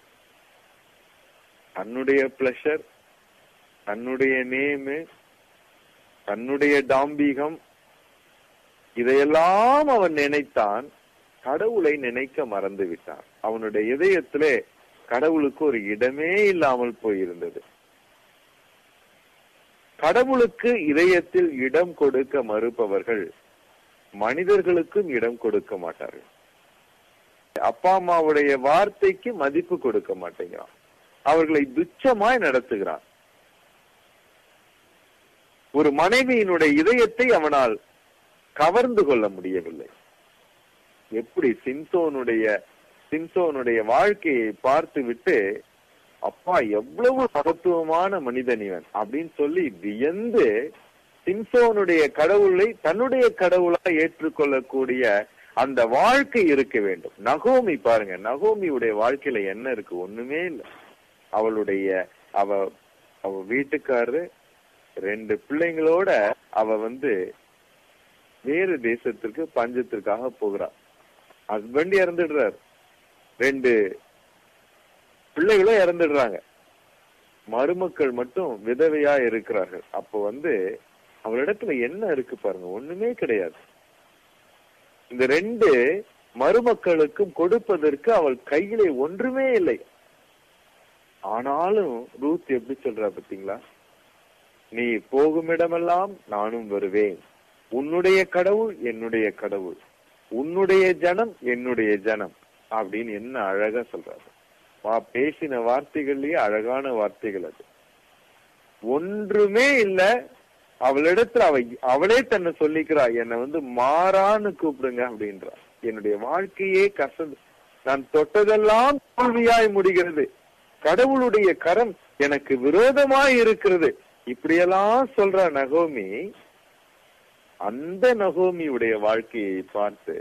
தன்னுடைய பிளஷர் தன்னுடைய நேமு தன்னுடைய டாம்பீகம் இதையெல்லாம் அவன் நினைத்தான் கடவுளை நினைக்க மறந்து விட்டான் அவனுடைய இதயத்திலே கடவுளுக்கு ஒரு இடமே இல்லாமல் போயிருந்தது கடவுளுக்கு இதயத்தில் இடம் கொடுக்க மறுப்பவர்கள் மனிதர்களுக்கும் இடம் கொடுக்க மாட்டார்கள் அப்பா அம்மாவுடைய வார்த்தைக்கு மதிப்பு கொடுக்க மாட்டேங்கிறான் அவர்களை துச்சமாய் நடத்துகிறான் ஒரு மனைவியினுடைய இதயத்தை அவனால் கவர்ந்து கொள்ள முடியவில்லை எப்படி சிம்சோனுடைய சிம்சோனுடைய வாழ்க்கையை பார்த்து விட்டு அப்பா எவ்வளவு மகத்துவமான மனிதன் இவன் அப்படின்னு சொல்லி வியந்து சிம்சோனுடைய கடவுளை தன்னுடைய கடவுளா ஏற்றுக்கொள்ளக்கூடிய அந்த வாழ்க்கை இருக்க வேண்டும் நகோமி பாருங்க நகோமியுடைய வாழ்க்கையில என்ன இருக்கு ஒண்ணுமே இல்லை அவளுடைய அவ அவ வீட்டுக்காரரு ரெண்டு பிள்ளைங்களோட அவ வந்து வேறு தேசத்திற்கு பஞ்சத்திற்காக போகிறா ஹஸ்பண்ட் இறந்துடுறாரு ரெண்டு பிள்ளைகளும் இறந்துடுறாங்க மருமக்கள் மட்டும் விதவையா இருக்கிறார்கள் அப்ப வந்து அவளிடத்துல என்ன இருக்கு பாருங்க ஒண்ணுமே கிடையாது இந்த ரெண்டு மருமக்களுக்கும் கொடுப்பதற்கு அவள் கையிலே ஒன்றுமே இல்லை ஆனாலும் ரூத் எப்படி சொல்றா பாத்தீங்களா நீ போகும் இடமெல்லாம் நானும் வருவேன் உன்னுடைய கடவுள் என்னுடைய கடவுள் உன்னுடைய ஜனம் என்னுடைய ஜனம் அப்படின்னு என்ன அழகா சொல்றாரு வா பேசின வார்த்தைகள்லயே அழகான வார்த்தைகள் அது ஒன்றுமே இல்ல அவளிடத்துல அவ அவளே தன்னை சொல்லிக்கிறா என்னை வந்து மாறான்னு கூப்பிடுங்க அப்படின்றா என்னுடைய வாழ்க்கையே கசந்து நான் தொட்டதெல்லாம் தோல்வியாய் முடிகிறது கடவுளுடைய கரம் எனக்கு விரோதமாய் இருக்கிறது இப்படியெல்லாம் சொல்ற நகோமி அந்த நகோமியுடைய வாழ்க்கையை பார்த்து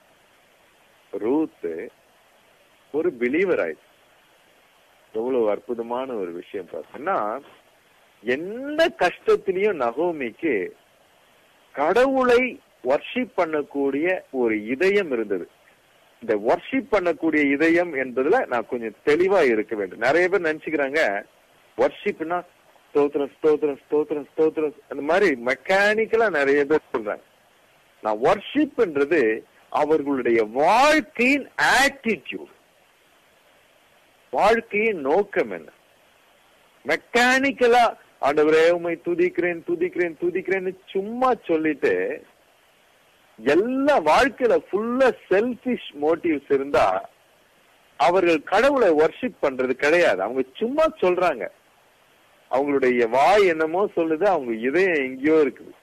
ரூத் ஒரு பிலீவர் ஆயிடுச்சு எவ்வளவு அற்புதமான ஒரு விஷயம் பார்த்தீங்கன்னா எந்த கஷ்டத்திலையும் நகோமிக்கு கடவுளை வர்ஷிப் பண்ணக்கூடிய ஒரு இதயம் இருந்தது இந்த வர்ஷிப் பண்ணக்கூடிய இதயம் என்பதுல நான் கொஞ்சம் தெளிவா இருக்க வேண்டும் நிறைய பேர் நினைச்சுக்கிறாங்க வர்ஷிப்னா ஸ்தோத்திரம் ஸ்தோத்திரம் ஸ்தோத்திரம் ஸ்தோத்திரம் அந்த மாதிரி மெக்கானிக்கலா நிறைய பேர் சொல்றாங்க நான் வர்ஷிப்ன்றது அவர்களுடைய வாழ்க்கையின் ஆட்டிடியூட் வாழ்க்கையின் நோக்கம் என்ன மெக்கானிக்கலா ஆண்டவரே உமை துதிக்கிறேன் துதிக்கிறேன் துதிக்கிறேன்னு சும்மா சொல்லிட்டு எல்லா வாழ்க்கையில ஃபுல்லா செல்பிஷ் மோட்டிவ்ஸ் இருந்தா அவர்கள் கடவுளை வர்ஷிப் பண்றது கிடையாது அவங்க சும்மா சொல்றாங்க அவங்களுடைய வாய் என்னமோ சொல்லுது அவங்க இதயம் எங்கேயோ இருக்குது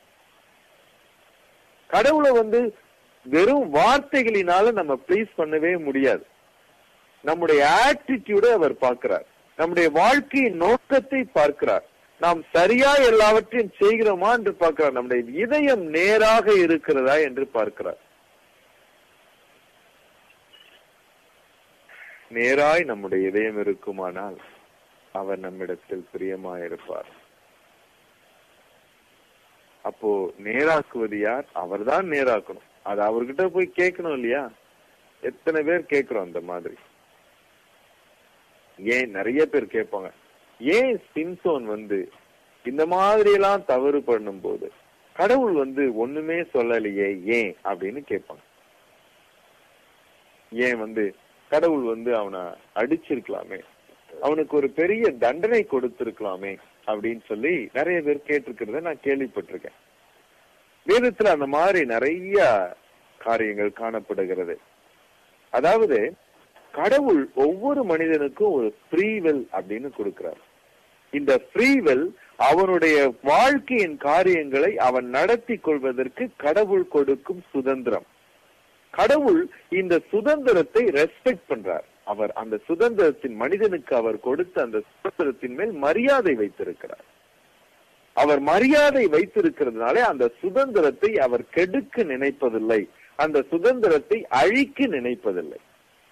கடவுளை வந்து வெறும் வார்த்தைகளினால நம்ம ப்ளீஸ் பண்ணவே முடியாது நம்முடைய ஆட்டிடியூட அவர் பார்க்கிறார் நம்முடைய வாழ்க்கையின் நோக்கத்தை பார்க்கிறார் நாம் சரியா எல்லாவற்றையும் செய்கிறோமா என்று பார்க்கிறார் நம்முடைய இதயம் நேராக இருக்கிறதா என்று பார்க்கிறார் நேராய் நம்முடைய இதயம் இருக்குமானால் அவர் நம்மிடத்தில் பிரியமாயிருப்பார் அப்போ நேராக்குவது யார் அவர்தான் நேராக்கணும் அது அவர்கிட்ட போய் கேட்கணும் இல்லையா எத்தனை பேர் கேட்கிறோம் அந்த மாதிரி ஏன் நிறைய பேர் கேட்பாங்க ஏன் சிம்சோன் வந்து இந்த மாதிரி எல்லாம் தவறு பண்ணும் போது கடவுள் வந்து ஒண்ணுமே சொல்லலையே ஏன் அப்படின்னு கேட்பாங்க ஏன் வந்து கடவுள் வந்து அவனை அடிச்சிருக்கலாமே அவனுக்கு ஒரு பெரிய தண்டனை கொடுத்திருக்கலாமே அப்படின்னு சொல்லி நிறைய பேர் கேட்டிருக்கிறத நான் கேள்விப்பட்டிருக்கேன் வேதத்துல அந்த மாதிரி நிறைய காரியங்கள் காணப்படுகிறது அதாவது கடவுள் ஒவ்வொரு மனிதனுக்கும் ஒரு ஃப்ரீவெல் அப்படின்னு கொடுக்கிறார் இந்த ஃப்ரீவெல் அவனுடைய வாழ்க்கையின் காரியங்களை அவன் நடத்தி கொள்வதற்கு கடவுள் கொடுக்கும் சுதந்திரம் கடவுள் இந்த சுதந்திரத்தை ரெஸ்பெக்ட் பண்றார் அவர் அந்த சுதந்திரத்தின் மனிதனுக்கு அவர் கொடுத்த அந்த சுதந்திரத்தின் மேல் மரியாதை வைத்திருக்கிறார் அவர் மரியாதை வைத்திருக்கிறதுனாலே அந்த சுதந்திரத்தை அவர் கெடுக்க நினைப்பதில்லை அந்த சுதந்திரத்தை அழிக்க நினைப்பதில்லை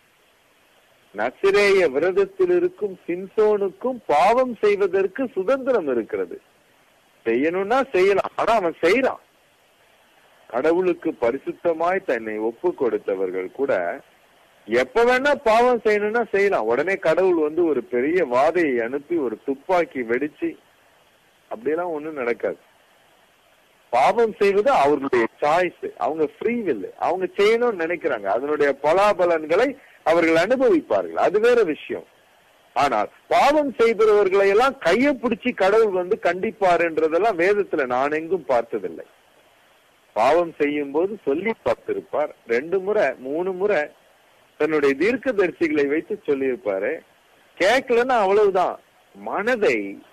நசிரேய விரதத்தில் இருக்கும் சிம்சோனுக்கும் பாவம் செய்வதற்கு சுதந்திரம் இருக்கிறது செய்யணும்னா செய்யலாம் ஆனா அவன் செய்யறான் கடவுளுக்கு பரிசுத்தமாய் தன்னை ஒப்பு கொடுத்தவர்கள் கூட எப்ப வேணா பாவம் செய்யணும்னா செய்யலாம் உடனே கடவுள் வந்து ஒரு பெரிய வாதையை அனுப்பி ஒரு துப்பாக்கி வெடிச்சு அப்படியெல்லாம் ஒண்ணும் நடக்காது பாவம் செய்வது அவர்களுடைய சாய்ஸ் அவங்க ஃப்ரீ வில் அவங்க செய்யணும்னு நினைக்கிறாங்க அதனுடைய பலாபலன்களை அவர்கள் அனுபவிப்பார்கள் அது வேற விஷயம் ஆனால் பாவம் செய்பவர்களை எல்லாம் கையை பிடிச்சி கடவுள் வந்து கண்டிப்பாருன்றதெல்லாம் வேதத்துல நான் எங்கும் பார்த்ததில்லை பாவம் செய்யும் போது சொல்லி பார்த்திருப்பார் ரெண்டு முறை மூணு முறை தன்னுடைய தீர்க்க தரிசிகளை வைத்து சொல்லியிருப்பாரு கேட்கலன்னா அவ்வளவுதான் மனதை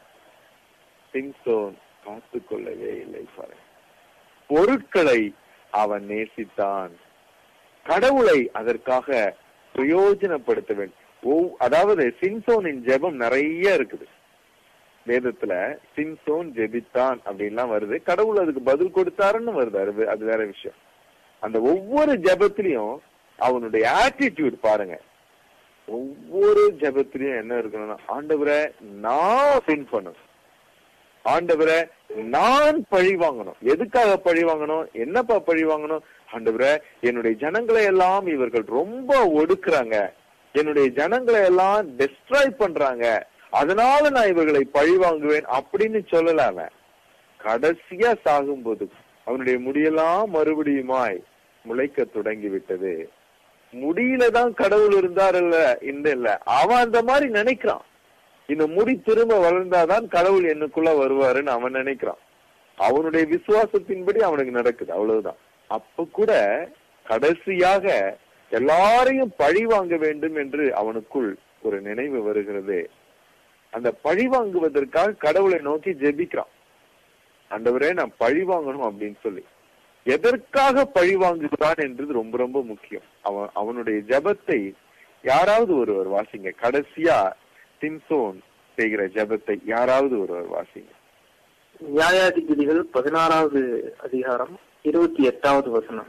சிம்சோன் காத்து கொள்ளவே இல்லை பாரு பொருட்களை அவன் நேசித்தான் கடவுளை அதற்காக பிரயோஜனப்படுத்த வேண்டும் ஒவ்- அதாவது சிம்சோனின் ஜெபம் நிறைய இருக்குது வேதத்துல சிம்சோன் ஜெபித்தான் அப்படின்லாம் வருது கடவுள் அதுக்கு பதில் கொடுத்தாருன்னு வருது அது வே- அது வேற விஷயம் அந்த ஒவ்வொரு ஜெபத்திலையும் அவனுடைய ஆட்டிடியூட் பாருங்க ஒவ்வொரு ஜெபத்திலையும் என்ன இருக்கணும்னா ஆண்டவரை நான் வின் பண்ணணும் ஆண்டவரை நான் பழி வாங்கணும் எதுக்காக பழி வாங்கணும் என்னப்பா பழி வாங்கணும் ஆண்டவரை என்னுடைய ஜனங்களை எல்லாம் இவர்கள் ரொம்ப ஒடுக்குறாங்க என்னுடைய ஜனங்களை எல்லாம் டெஸ்ட்ராய் பண்றாங்க அதனால நான் இவர்களை பழி வாங்குவேன் அப்படின்னு சொல்லல அவன் கடைசியா சாகும்போது அவனுடைய முடியெல்லாம் மறுபடியுமாய் முளைக்க தொடங்கி விட்டது முடியில தான் கடவுள் இருந்தாருல்ல இந்த இல்ல அவன் அந்த மாதிரி நினைக்கிறான் இந்த முடி திரும்ப வளர்ந்தாதான் கடவுள் எனக்குள்ள வருவாருன்னு அவன் நினைக்கிறான் அவனுடைய விசுவாசத்தின்படி அவனுக்கு நடக்குது அவ்வளவுதான் அப்ப கூட கடைசியாக எல்லாரையும் பழி வாங்க வேண்டும் என்று அவனுக்குள் ஒரு நினைவு வருகிறது அந்த பழி வாங்குவதற்காக கடவுளை நோக்கி ஜெபிக்கிறான் ஆண்டவரே நான் பழி வாங்கணும் அப்படின்னு சொல்லி எதற்காக பழி வாங்குகிறான் என்றது ரொம்ப ரொம்ப முக்கியம் அவன் அவனுடைய ஜெபத்தை யாராவது ஒருவர் வாசிங்க கடைசியா சிம்சோன் செய்கிற ஜெபத்தை யாராவது ஒருவர் வாசிங்க நியாயாதிபதிகள் பதினாறாவது அதிகாரம் இருபத்தி எட்டாவது வசனம்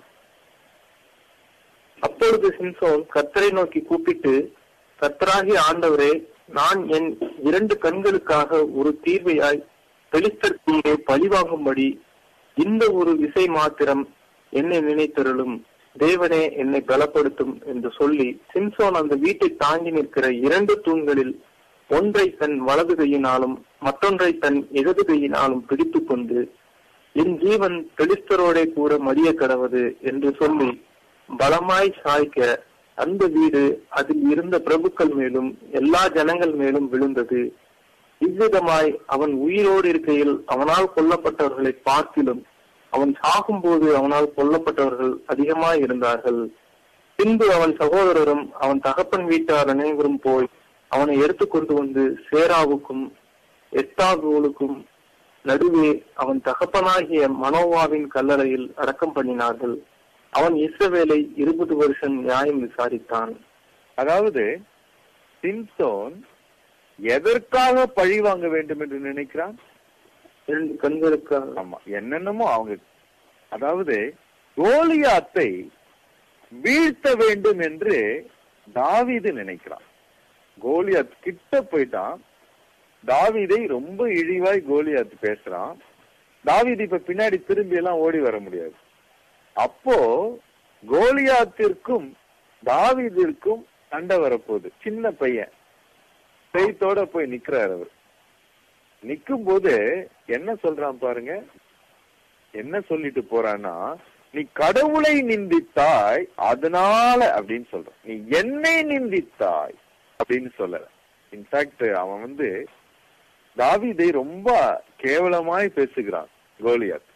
அப்பொழுது சிம்சோன் கர்த்தரை நோக்கி கூப்பிட்டு கர்த்தராகி ஆண்டவரே நான் என் இரண்டு கண்களுக்காக ஒரு தீர்வையாய் பெலிஸ்தர்க்கீழே பழிவாங்கும்படி இந்த ஒரு விசை மாத்திரம் என்னை நினைத்தருளும் தேவனே என்னை பலப்படுத்தும் என்று சொல்லி சிம்சோன் அந்த வீட்டை தாங்கி நிற்கிற இரண்டு தூண்களில் ஒன்றை தன் வலது கையினாலும் மற்றொன்றை தன் இடது கையினாலும் பிடித்துக் கொண்டு என் ஜீவன் பெலிஸ்தரோடே கூட மடிய கடவது என்று சொல்லி பலமாய் சாய்க்க அந்த வீடு அதில் இருந்த பிரபுக்கள் மேலும் எல்லா ஜனங்கள் மேலும் விழுந்தது இவ்விதமாய் அவன் உயிரோடு இருக்கையில் அவனால் கொல்லப்பட்டவர்களை பார்க்கிலும் அவன் சாகும்போது அவனால் கொல்லப்பட்டவர்கள் அதிகமாய் இருந்தார்கள் பின்பு அவன் சகோதரரும் அவன் தகப்பன் வீட்டார் அனைவரும் போய் அவனை எடுத்துக்கொண்டு வந்து சேராவுக்கும் எத்தாகோலுக்கும் நடுவே அவன் தகப்பனாகிய மனோவாவின் கல்லறையில் அடக்கம் பண்ணினார்கள் அவன் இஸ்ரவேலை இருபது வருஷம் நியாயம் விசாரித்தான் அதாவது சிம்சோன் எதற்காக பழி வாங்க வேண்டும் என்று நினைக்கிறான் இரண்டு கண்களுக்காக ஆமா என்னென்னமோ அவங்க அதாவது கோலியாத்தை வீழ்த்த வேண்டும் என்று தாவீது நினைக்கிறான் கோலியாத் கிட்ட போயிட்டான் தாவீதை ரொம்ப இழிவாய் கோலியாத் பேசுறான் தாவீது இப்ப பின்னாடி திரும்பி எல்லாம் ஓடி வர முடியாது அப்போ கோலியாத்திற்கும் தாவீதிற்கும் சண்டை வரப்போகுது சின்ன பையன் பெய்த்தோட போய் நிக்கிறார் அவர் நிக்கும் போது என்ன சொல்றான் பாருங்க என்ன சொல்லிட்டு போறான்னா நீ கடவுளை நிந்தித்தாய் அதனால அப்படின்னு சொல்றான் நீ என்னை நிந்தித்தாய் அப்படின்னு சொல்லல இன்ஃபேக்ட் அவன் வந்து தாவீதை ரொம்ப கேவலமாய் பேசுகிறான் கோலியாத்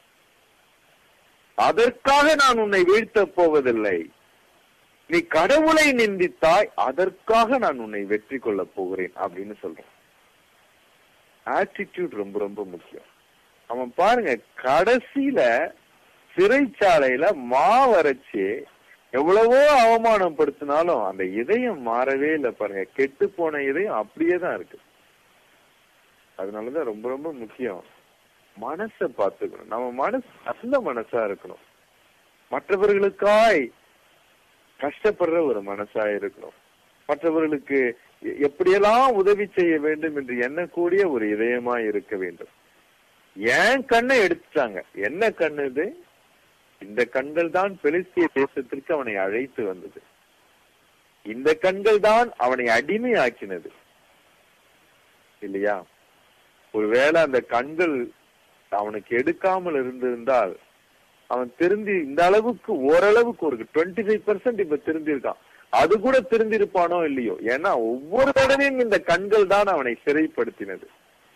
அதற்காக நான் உன்னை வீழ்த்தப் போவதில்லை நீ கடவுளை நிந்தித்தாய் அதற்காக நான் உன்னை வெற்றி கொள்ளப் போகிறேன் அப்படின்னு சொல்றான் ஆட்டிடியூட் ரொம்ப ரொம்ப முக்கியம் அவன் பாருங்க கடைசியில சிறைச்சாலையில மாவரைச்சு எவ்வளவோ அவமானப்படுத்தினாலும் அந்த இதயம் மாறவே இல்லை பாருங்க கெட்டு போன இதயம் அப்படியே தான் இருக்கு அதனாலதான் ரொம்ப ரொம்ப முக்கியம் மனசை பார்த்துக்கணும் நம்ம மனசு நல்ல மனசா இருக்கணும் மற்றவர்களுக்காய் கஷ்டப்படுற ஒரு மனசா இருக்கணும் மற்றவர்களுக்கு எ- எப்படியெல்லாம் உதவி செய்ய வேண்டும் என்று எண்ணக்கூடிய ஒரு இதயமா இருக்க வேண்டும் ஏன் கண்ணை எடுத்துட்டாங்க என்ன கண்ணு இது இந்த கண்கள் தான் பெலிஸ்திய தேசத்திற்கு அவனை அழைத்து வந்தது இந்த கண்கள் தான் அவனை அடிமையாக்கினது இல்லையா ஒருவேளை அந்த கண்கள் அவனுக்கு எடுக்காமல் இருந்திருந்தால் அவன் திருந்தி இந்த அளவுக்கு ஓரளவுக்கு ஒரு டுவெண்ட்டி ஃபைவ் பர்சன்ட் இப்ப திருந்திருக்கான் அது கூட திருந்திருப்பானோ இல்லையோ ஏன்னா ஒவ்வொரு தடவையும் இந்த கண்கள் தான் அவனை சிறைப்படுத்தினது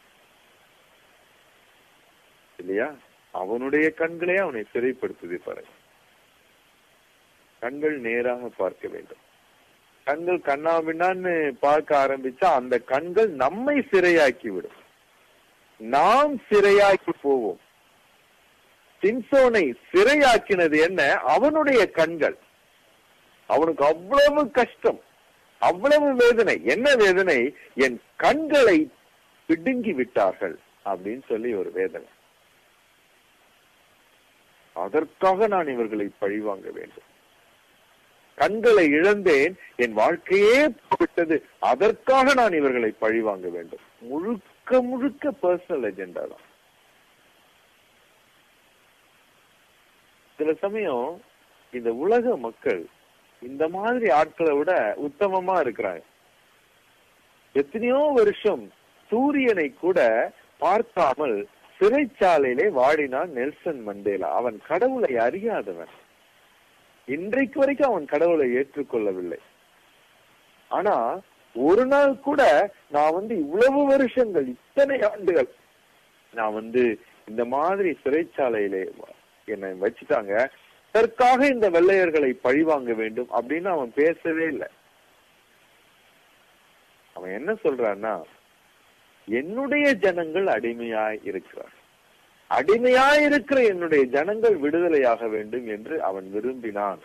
இல்லையா அவனுடைய கண்களே அவனை சிறைப்படுத்துது பாரு கண்கள் நேராக பார்க்க வேண்டும் கண்கள் கண்ணாபின்னான்னு பார்க்க ஆரம்பிச்சா அந்த கண்கள் நம்மை சிறையாக்கி விடும் நாம் சிறையாக்கி போவோம் சிம்சோனை சிறையாக்கினது என்ன அவனுடைய கண்கள் அவனுக்கு அவ்வளவு கஷ்டம் அவ்வளவு வேதனை என்ன வேதனை என் கண்களை பிடுங்கி விட்டார்கள் அப்படின்னு சொல்லி ஒரு வேதனை அதற்காக நான் இவர்களை பழிவாங்க வேண்டும் கண்களை இழந்தேன் என் வாழ்க்கையே போய்விட்டது அதற்காக நான் இவர்களை பழிவாங்க வேண்டும் முழுக்க முழுக்க பர்சனல் எஜெண்டா தான் சில சமயம் இந்த உலக மக்கள் இந்த மாதிரி ஆட்களை விட உத்தமமா இருக்கிறாங்க எத்தனையோ வருஷம் சூரியனை கூட பார்க்காமல் சிறைச்சாலையிலே வாடினான் நெல்சன் மண்டேலா அவன் கடவுளை அறியாதவன் இன்றைக்கு வரைக்கும் அவன் கடவுளை ஏற்றுக்கொள்ளவில்லை ஆனா ஒரு நாள் கூட நான் வந்து இவ்வளவு வருஷங்கள் இத்தனை ஆண்டுகள் நான் வந்து இந்த மாதிரி சிறைச்சாலையிலே என்னை வச்சுட்டாங்க அதற்காக இந்த வெள்ளையர்களை பழிவாங்க வேண்டும் அப்படின்னு அவன் பேசவே இல்லை அவன் என்ன சொல்றான்னா என்னுடைய ஜனங்கள் அடிமையாய் இருக்கிறார் அடிமையாய் இருக்கிற என்னுடைய ஜனங்கள் விடுதலையாக வேண்டும் என்று அவன் விரும்பினான்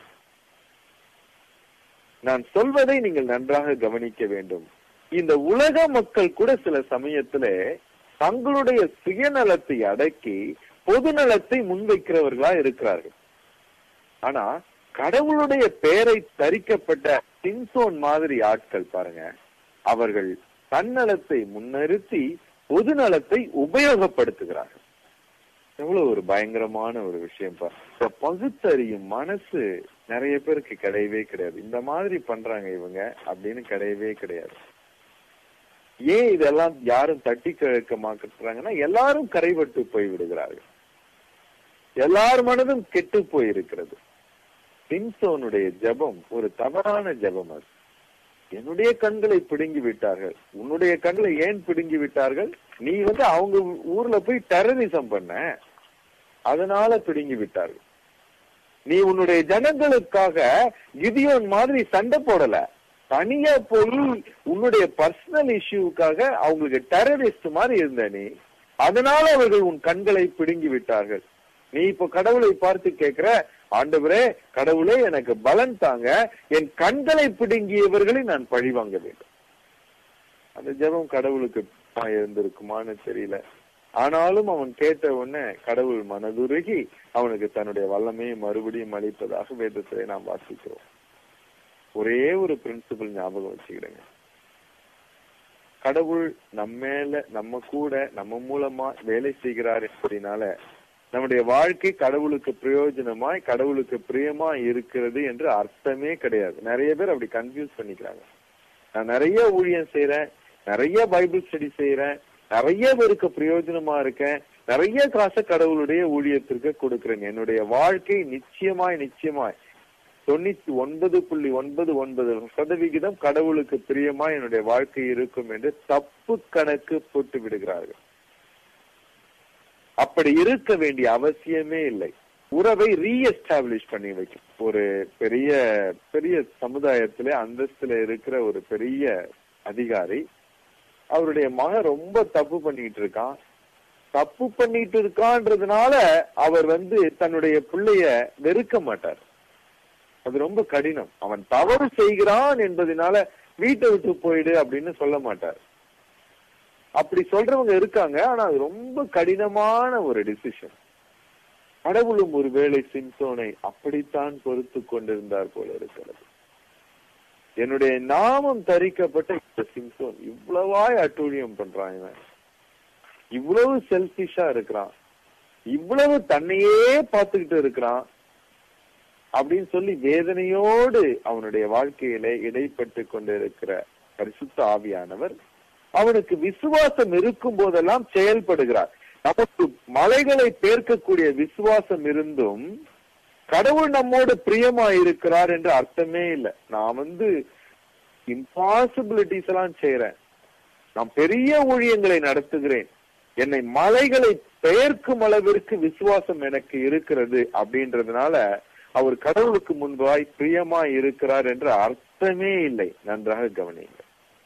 நான் சொல்வதை நீங்கள் நன்றாக கவனிக்க வேண்டும் இந்த உலக மக்கள் கூட சில சமயத்துல தங்களுடைய சுயநலத்தை அடக்கி பொதுநலத்தை முன்வைக்கிறவர்களா இருக்கிறார்கள் ஆனா கடவுளுடைய பெயரை தரிக்கப்பட்ட சிம்சோன் மாதிரி ஆட்கள் பாருங்க அவர்கள் தன்னலத்தை முன்னிறுத்தி பொதுநலத்தை உபயோகப்படுத்துகிறார்கள் எவ்வளவு ஒரு பயங்கரமான ஒரு விஷயம் பாரு இந்த பகுத்தறியும் மனசு நிறைய பேருக்கு கிடையவே கிடையாது இந்த மாதிரி பண்றாங்க இவங்க அப்படின்னு கிடையவே கிடையாது ஏன் இதெல்லாம் யாரும் தட்டி கழக்க மாட்டுறாங்கன்னா எல்லாரும் கரைபட்டு போய் விடுகிறார்கள் எல்லார் மனதும் கெட்டு போயிருக்கிறது சிம்சோனுடைய ஜெபம் ஒரு தவறான ஜெபம் அது என்னுடைய கண்களை பிடுங்கி விட்டார்கள் உன்னுடைய கண்களை ஏன் பிடுங்கி விட்டார்கள் நீ வந்து அவங்க ஊர்ல போய் டெரரிசம் பண்ண அதனால பிடுங்கி விட்டார்கள் நீ உன்னுடைய ஜனங்களுக்காக கிதியோன் மாதிரி சண்டை போடல தனியா போய் உன்னுடைய பர்சனல் இஷ்யூக்காக அவங்களுக்கு டெரரிஸ்ட் மாதிரி இருந்த நீ அதனால அவர்கள் உன் கண்களை பிடுங்கி விட்டார்கள் நீ இப்ப கடவுளை பார்த்து கேக்குற ஆண்டவரே கடவுளே எனக்கு பலன் தாங்க என் கண்களை பிடுங்கியவர்களை நான் பழிவாங்க வேண்டும் அந்த ஜெபம் கடவுளுக்கு இருந்திருக்குமான்னு தெரியல ஆனாலும் அவன் கேட்ட உடனே கடவுள் மனதுருகி அவனுக்கு தன்னுடைய வல்லமையை மறுபடியும் அளிப்பதாக வேதத்தை நாம் வாசிக்கிறோம் ஒரே ஒரு பிரின்சிபல் ஞாபகம் வச்சுக்கிடுங்க கடவுள் நம்ம மேல நம்ம கூட நம்ம மூலமா வேலை செய்கிறார் என்பதனால நம்முடைய வாழ்க்கை கடவுளுக்கு பிரயோஜனமாய் கடவுளுக்கு பிரியமா இருக்கிறது என்று அர்த்தமே கிடையாது நிறைய பேர் அப்படி கன்ஃபியூஸ் பண்ணிக்கிறாங்க நான் நிறைய ஊழியம் செய்யறேன் நிறைய பைபிள் ஸ்டடி செய்யறேன் நிறைய பேருக்கு பிரயோஜனமா இருக்கேன் நிறைய காசை கடவுளுடைய ஊழியத்திற்கு கொடுக்கிறேன் என்னுடைய வாழ்க்கை நிச்சயமாய் நிச்சயமாய் தொண்ணூத்தி ஒன்பது புள்ளி ஒன்பது ஒன்பது சதவிகிதம் கடவுளுக்கு பிரியமா என்னுடைய வாழ்க்கை இருக்கும் என்று தப்பு கணக்கு போட்டு விடுகிறார்கள் அப்படி இருக்க வேண்டிய அவசியமே இல்லை உறவை ரீஎஸ்டாப்ளிஷ் பண்ணி வைக்கும் ஒரு பெரிய பெரிய சமுதாயத்திலே அந்தஸ்துல இருக்கிற ஒரு பெரிய அதிகாரி அவருடைய மகன் ரொம்ப தப்பு பண்ணிட்டு இருக்கான் தப்பு பண்ணிட்டு இருக்கான்றதுனால அவர் வந்து தன்னுடைய பிள்ளைய வெறுக்க மாட்டார் அது ரொம்ப கடினம் அவன் தவறு செய்கிறான் என்பதனால வீட்டை விட்டு போயிடு அப்படின்னு சொல்ல மாட்டார் அப்படி சொல்றவங்க இருக்காங்க ஆனா அது ரொம்ப கடினமான ஒரு டிசிஷன் கடவுளும் ஒருவேளை சிம்சோனை அப்படித்தான் பொறுத்து கொண்டிருந்தார் போல இருக்கிறது என்னுடைய நாமம் தரிக்கப்பட்ட இந்த சிம்சோன் இவ்வளவாய் அட்டூழியம் பண்றான் இவன் இவ்வளவு செல்பிஷா இருக்கிறான் இவ்வளவு தன்னையே பார்த்துக்கிட்டு இருக்கிறான் அப்படின்னு சொல்லி வேதனையோடு அவனுடைய வாழ்க்கையில இடைப்பட்டு கொண்டிருக்கிற பரிசுத்த ஆவியானவர் அவனுக்கு விசுவாசம் இருக்கும் போதெல்லாம் செயல்படுகிறார் நமக்கு மலைகளை பேர்க்கக்கூடிய விசுவாசம் இருந்தும் கடவுள் நம்மோடு பிரியமா இருக்கிறார் என்று அர்த்தமே இல்லை நான் வந்து இம்பாசிபிலிட்டிஸ் எல்லாம் செய்யறேன் நான் பெரிய ஊழியங்களை நடத்துகிறேன் என்னை மலைகளை பெயர்க்கும் அளவிற்கு விசுவாசம் எனக்கு இருக்கிறது அப்படின்றதுனால அவர் கடவுளுக்கு முன்பாய் பிரியமா இருக்கிறார் என்ற அர்த்தமே இல்லை நன்றாக கவனிங்க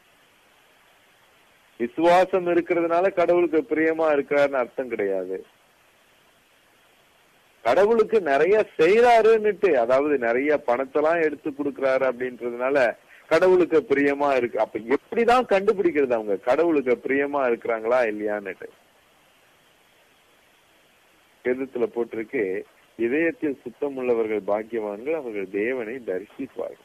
விசுவாசம் இருக்கிறதுனால கடவுளுக்கு பிரியமா இருக்கிறாருன்னு அர்த்தம் கிடையாது கடவுளுக்கு நிறைய செய்யறாருன்னுட்டு அதாவது நிறைய பணத்தெல்லாம் எடுத்து கொடுக்கறாரு அப்படின்றதுனால கடவுளுக்கு பிரியமா இருக்கு அப்ப எப்படிதான் கண்டுபிடிக்கிறது அவங்க கடவுளுக்கு பிரியமா இருக்கிறாங்களா இல்லையான்னுட்டு வேதத்துல போட்டிருக்கு இதயத்தில் சுத்தம் உள்ளவர்கள் பாக்கியவான்கள் அவர்கள் தேவனை தரிசிப்பார்கள்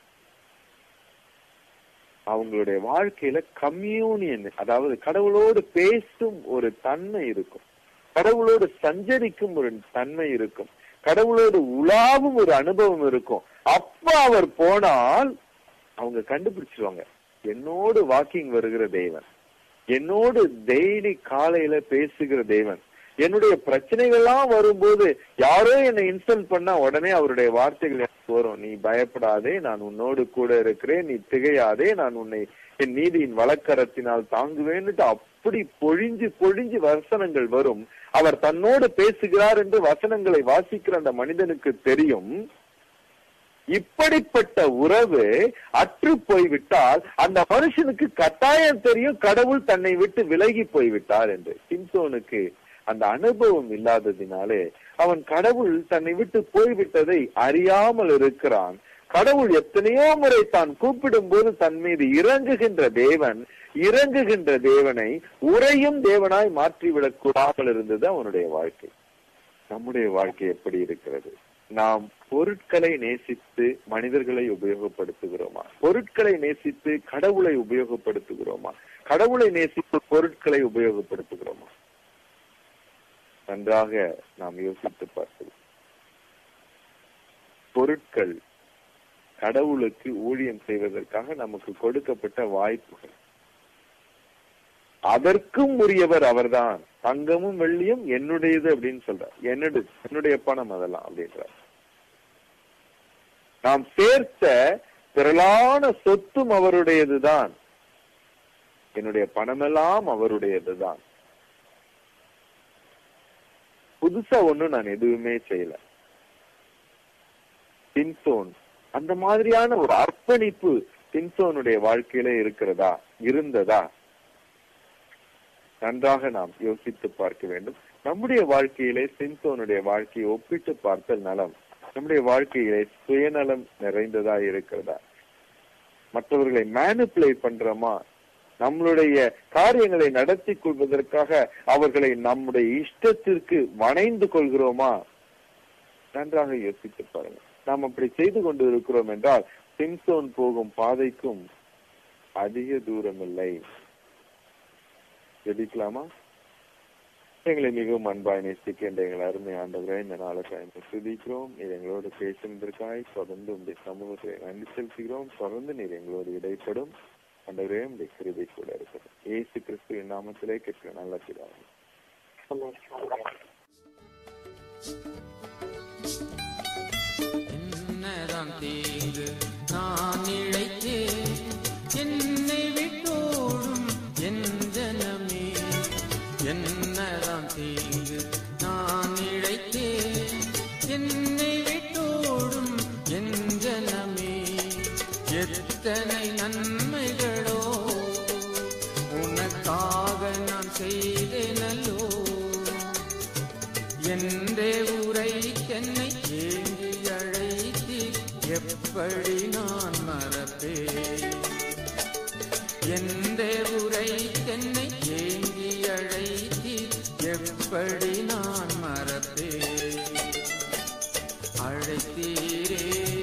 அவங்களுடைய வாழ்க்கையில கம்யூனியன் அதாவது கடவுளோடு பேசும் ஒரு தன்மை இருக்கும் கடவுளோடு சஞ்சரிக்கும் ஒரு தன்மை இருக்கும் கடவுளோடு உலாவும் ஒரு அனுபவம் இருக்கும் அப்ப அவர் போனால் அவங்க கண்டுபிடிச்சிருவாங்க என்னோடு வாக்கிங் வருகிற தேவன் என்னோடு டெய்லி காலையில பேசுகிற தேவன் என்னுடைய பிரச்சனைகள்லாம் வரும்போது யாரோ என்னை இன்சல்ட் பண்ணா உடனே அவருடைய வார்த்தைகள் எனக்கு வரும் நீ பயப்படாதே நான் உன்னோடு கூட இருக்கிறேன் நீ திகையாதே நான் உன்னை என் நீதியின் வழக்கரத்தினால் தாங்குவேன்னுட்டு அப்படி பொழிஞ்சு பொழிஞ்சு வசனங்கள் வரும் அவர் தன்னோடு பேசுகிறார் என்று வசனங்களை வாசிக்கிற அந்த மனிதனுக்கு தெரியும் இப்படிப்பட்ட உறவு அற்று போய்விட்டால் அந்த மனுஷனுக்கு கட்டாயம் தெரியும் கடவுள் தன்னை விட்டு விலகி போய்விட்டார் என்று சிம்சோனுக்கு அந்த அனுபவம் இல்லாததினாலே அவன் கடவுள் தன்னை விட்டு போய்விட்டதை அறியாமல் இருக்கிறான் கடவுள் எத்தனையோ முறை தான் கூப்பிடும் போது தன் மீது இறங்குகின்ற தேவன் இறங்குகின்ற தேவனை உறையும் தேவனாய் மாற்றிவிடக் கூடாமல் இருந்தது அவனுடைய வாழ்க்கை நம்முடைய வாழ்க்கை எப்படி இருக்கிறது நாம் பொருட்களை நேசித்து மனிதர்களை உபயோகப்படுத்துகிறோமா பொருட்களை நேசித்து கடவுளை உபயோகப்படுத்துகிறோமா கடவுளை நேசித்து பொருட்களை உபயோகப்படுத்துகிறோமா நன்றாக நாம் யோசித்து பார்ப்போம் பொருட்கள் கடவுளுக்கு ஊழியம் செய்வதற்காக நமக்கு கொடுக்கப்பட்ட வாய்ப்புகள் அதற்கும் உரியவர் அவர்தான் தங்கமும் வெள்ளியும் என்னுடையது அப்படின்னு சொல்றார் என்னுடைய என்னுடைய பணம் அதெல்லாம் அப்படின்றார் நாம் சேர்த்த திரளான சொத்தும் அவருடையதுதான் என்னுடைய பணமெல்லாம் அவருடையதுதான் புதுசா ஒண்ணும் நான் எதுவுமே செய்யல சின்சோன் அந்த மாதிரியான ஒரு அர்ப்பணிப்பு சின்சோனுடைய வாழ்க்கையில இருக்கிறதா இருந்ததா நன்றாக நாம் யோசித்து பார்க்க வேண்டும் நம்முடைய வாழ்க்கையிலே சின்சோனுடைய வாழ்க்கையை ஒப்பிட்டு பார்த்தல் நலம் நம்முடைய வாழ்க்கையிலே சுயநலம் நிறைந்ததா இருக்கிறதா மற்றவர்களை மேனிப்புலேட் பண்றோமா நம்மளுடைய காரியங்களை நடத்தி கொள்வதற்காக அவர்களை நம்முடைய இஷ்டத்திற்கு வணைந்து கொள்கிறோமா நன்றாக யோசித்து பாருங்க நாம் அப்படி செய்து கொண்டு இருக்கிறோம் என்றால் சிம்சோன் போகும் பாதைக்கும் அதிக தூரம் இல்லை ஜெபிக்கலாமா எங்களை மிகவும் அன்பாய் நேசிக்கின்ற எங்கள் அருமை ஆண்டவரை இந்த நாளுக்காக சுதிக்கிறோம் நீர் எங்களோடு பேசுவதற்காய் தொடர்ந்து உங்களுடைய சமூகத்தை நன்றி செலுத்துகிறோம் தொடர்ந்து நீர் எங்களோடு இடைப்படும் ஆண்டவரே உங்களுடைய கிருபை கூட இருக்கட்டும் ஏசு கிறிஸ்துவின் நாமத்திலே கேட்கிற நல்ல பிதாவே என்னதான் தீங்கு நான் இழைத்தேன் என்னை விட்டோடும் என் ஜனமே என்னதான் தீங்கு நான் இழைத்தேன் என்னை விட்டோடும் என் ஜனமே எத்தனை நன்மைகளோ உனக்காக நான் செய்தேனல்லோ என்றே உரை என்னை ஏங்கி அழைத்தி எப்படி நான் மறப்பேன் என்றே உரை என்னை ஏங்கி அழைத்தி எப்படி நான் மறப்பேன் அழைத்தீரே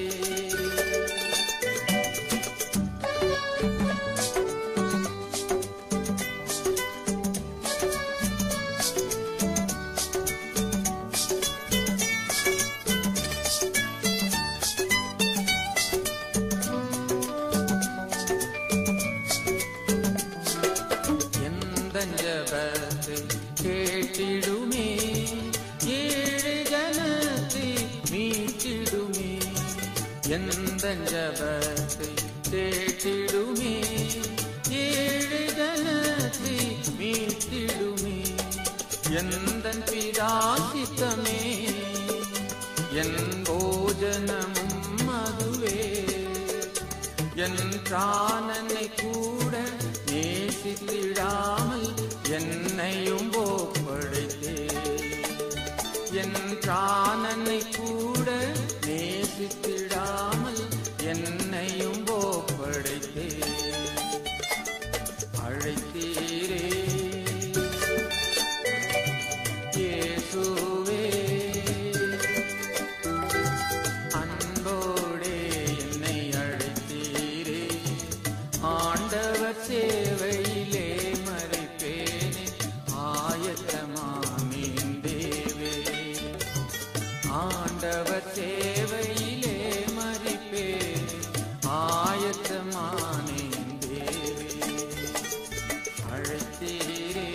எந்த ஜபத்தை கேட்டிடுமே ஏழு ஜனத்தை மீட்டிடுமே எந்த ஜபத்தை கேட்டிடுமே ஏழு ஜனத்தை மீட்டிடுமே எந்த பிதாசித்தமே என் போஜனமும் அதுவே என் பிராணனை கூட நேசித்திடாமல் என்னையும் ஒப்படைத்தே என் பிராணனை கூட நேசித்திடாமல் என்னையும் ஒப்படைத்தே அழைத்தீரே இயேசுவே அன்போடே என்னை அழைத்தீரே ஆண்டவர் சேவையிலே மறைப்பேனே ஆயத்தமானேன் தேவே ஆண்டவர் சேவையிலே மறிப்பேனே ஆயத்தமானேன் தேவே அழைத்தீரே